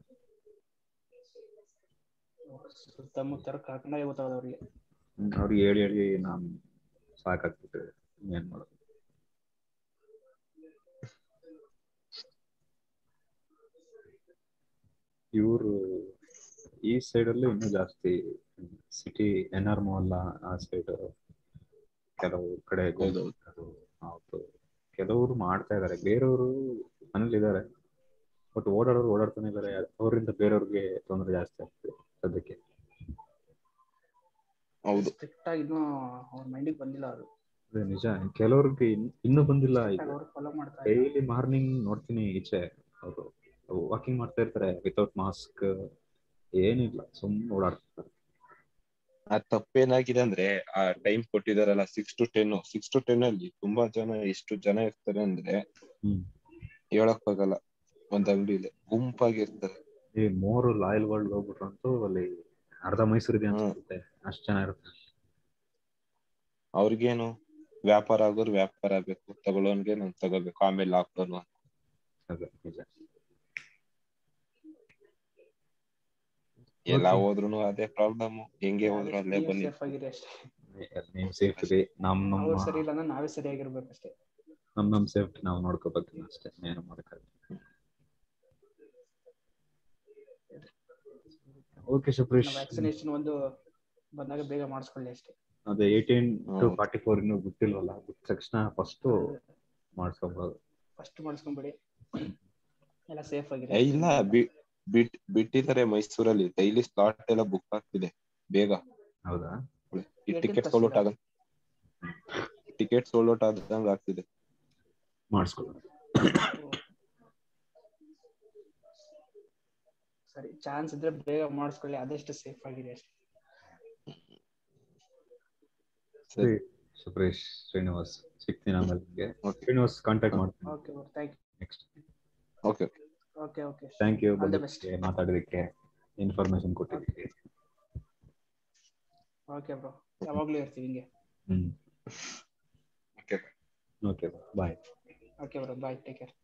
ಸುತ್ತಮುತ್ತ ಕರ್ಕೊಂಡಾಗ ಗೊತ್ತಾಗದ ಅವ್ರಿಗೆ ಹ್ಮ್, ಅವ್ರಿಗೆ ಹೇಳಿ ಹೇಳಿ ನಾನ್ ಸಾಕಾಗ್ತಿದೆ ಏನ್ ಮಾಡೋದು ಇವರು ಈ ಸೈಡ್ ಅಲ್ಲಿ ಇನ್ನೂ ಜಾಸ್ತಿ ಸಿಟಿ ಎನ್ ಆರ್ ಮೊಹಲ್ಲ ಆ ಸೈಡ್ ಕೆಲವು ಕಡೆ ಹೌದು. ಅದು ಹೌದು ಕೆಲವರು ಮಾಡ್ತಾ ಇದಾರೆ ಬೇರೆಯವರು ಮನೇಲಿ ಇದಾರೆ ಬಟ್ ಓಡಾಡೋರು ಓಡಾಡ್ತಾನೆ ಇದಾರೆ ಅವರಿಂದ ಬೇರೆಯವ್ರಿಗೆ ತೊಂದರೆ ಜಾಸ್ತಿ ಆಗ್ತದೆ ಸದ್ಯಕ್ಕೆ ಹೌದು ಸ್ಟ್ರಿಕ್ಟ್ ಆಗಿ ಇನ್ನೂ ಅವ್ರ ಮೈಂಡಿಗೆ ಬಂದಿಲ್ಲ ಅದು ಅದೇ ನಿಜ ಕೆಲವ್ರಿಗೆ ಇನ್- ಇನ್ನೂ ಬಂದಿಲ್ಲ ಈಗ ಅವ್ರು ಫಾಲೋ ಮಾಡ್ತಾ ಇಲ್ಲ ಡೈಲಿ ಮಾರ್ನಿಂಗ್ ನೋಡ್ತೀನಿ ಈಚೆ ಅವರು ವಾಕಿಂಗ್ ಮಾಡ್ತಾ ಇರ್ತಾರೆ ವಿತೌಟ್ ಮಾಸ್ಕ್ ಏನಿಲ್ಲ ಸುಮ್ಮನೆ ಓಡಾಡ್ತಿರ್ತಾರೆ ಆ ತಪ್ಪೇನಾಗಿದೆ ಅಂದ್ರೆ ಆ ಟೈಮ್ ಕೊಟ್ಟಿದಾರಲ್ಲ six to ten six to ten ಅಲ್ಲಿ ತುಂಬಾ ಜನ ಎಷ್ಟು ಜನ ಇರ್ತಾರೆ ಅಂದ್ರೆ ಹ್ಮ್ ಹೇಳಕ್ ಆಗಲ್ಲ ಒಂದ್ ಅಂಗಡಿಲಿ ಗುಂಪಾಗಿರ್ತಾರೆ ಈ ಮೋರು ಲಾಯಲ್ ವರ್ಲ್ಡ್ ಹೋಗ್ಬಿಟ್ರಂತೂ ಅಲ್ಲಿ ಅರ್ಧ ಮೈಸೂರು ಇದೆ ಅನ್ಸುತ್ತೆ ಅಷ್ಟು ಜನ ಇರುತ್ತೆ ಅವ್ರಿಗೇನು ವ್ಯಾಪಾರ ಆಗೋರು ವ್ಯಾಪಾರ ಆಗ್ಬೇಕು ತಗೊಳ್ಳೋನ್ಗೆ ನಾನ್ ತಗೋಬೇಕು ಆಮೇಲೆ ಲಾಕ್ಡೌನ್ ಅದೇ ನಿಜ ಎಲ್ಲ Okay. ಹೋದ್ರು ಅದೇ ಪ್ರಾಬ್ಲಮ್ ಹೆಂಗೆ ಹೋದ್ರು ಅಲ್ಲೇ ಬನ್ನಿ ಸೇಫ್ ಆಗಿರಿ ಅಷ್ಟೇ ನೀವು ಸೇಫ್ ಇದೆ ನಮ್ ನಮ್ಮ ಅವ್ರು ಸರಿ ಇಲ್ಲ ಅಂದ್ರೆ ನಾವೇ ಸರಿಯಾಗಿರ್ಬೇಕಷ್ಟೇ ನಮ್ ನಮ್ ಸೇಫ್ಟಿ ನಾವು ನೋಡ್ಕೋಬೇಕು ಅಷ್ಟೇ ಏನು ಮಾಡಕ್ಕಾಗಲ್ಲ ಓಕೆ ಶುಭ್ರೀಶ್ ವ್ಯಾಕ್ಸಿನೇಷನ್ ಒಂದು ಬಂದಾಗ ಬೇಗ ಮಾಡಿಸ್ಕೊಳ್ಳಿ ಅಷ್ಟೇ ಅದೇ ಏಯ್ಟೀನ್ ಟು ಹೌದು. ಫಾರ್ಟಿ ಫೋರ್ ಇನ್ನೂ ಬಿಟ್ಟಿಲ್ವಲ್ಲ ಬಿಟ್ಟ ತಕ್ಷಣ ಫಸ್ಟ್ ಮಾಡ್ಸ್ಕೊಬೋದು ಫಸ್ಟ್ ಮಾಡಿಸ್ಕೊಂಬಿಡಿ ಎಲ್ಲ ಸೇಫ್ ಏ, ಆಗಿರಿ ಇಲ್ಲ ಬಿ- ಬಿಟ್ ಬಿಟ್ಟಿದ್ದಾರೆ ಮೈಸೂರಲ್ಲಿ ಡೈಲಿ ಸ್ಲಾಟ್ ಎಲ್ಲ ಬುಕ್ ಆಗ್ತಿದೆ ಬೇಗ ಹೌದಾ ಈ Ticket ಟಿಕೆಟ್ first ಸೋಲ್ಔಟ್ ಇಲ್ಲ. ಆಗ ಟಿಕೆಟ್ ಸೋಲ್ಔಟ್ ಆದಂಗ ಆಗ್ತಿದೆ ಮಾಡಿಸ್ಕೊಳ್ಳೋದು ಸರಿ ಚಾನ್ಸ್ ಇದ್ರೆ ಬೇಗ ಮಾಡಿಸ್ಕೊಳ್ಳಿ ಆದಷ್ಟು ಸೇಫ್ ಆಗಿರಿ ಅಷ್ಟೇ ಸರಿ ಸುಪ್ರೇಶ್ ಶ್ರೀನಿವಾಸ್ ಸಿಗ್ತೀನಿ ಆಮೇಲೆ ನಿಮ್ಗೆ Okay. ಶ್ರೀನಿವಾಸ್ ಕಾಂಟ್ಯಾಕ್ಟ್ ಮಾಡ್ತೀನಿ okay thank next okay okay okay thank you All the best. ಮಾತಾಡೋದಕ್ಕೆ ಇನ್ಫಾರ್ಮೇಶನ್ ಕೊಟ್ಟಿದ್ದಕ್ಕೆ ಓಕೆ ಬ್ರೋ ಯಾವಾಗ್ಲೂ ಇರ್ತೀವಿ ಹಿಂಗೆ ಹ್ಮ್ okay okay bye okay bro bye take care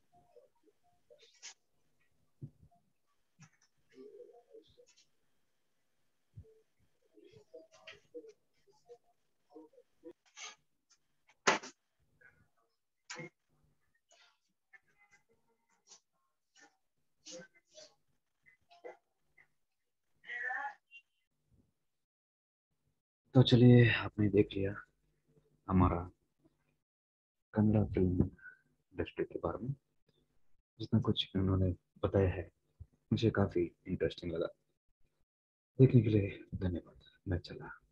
तो चलिए आपने देख लिया हमारा कन्नड़ा फिल्म इंडस्ट्री के बारे में जितना कुछ उन्होंने बताया है मुझे काफी इंटरेस्टिंग लगा देखने के लिए धन्यवाद मैं चला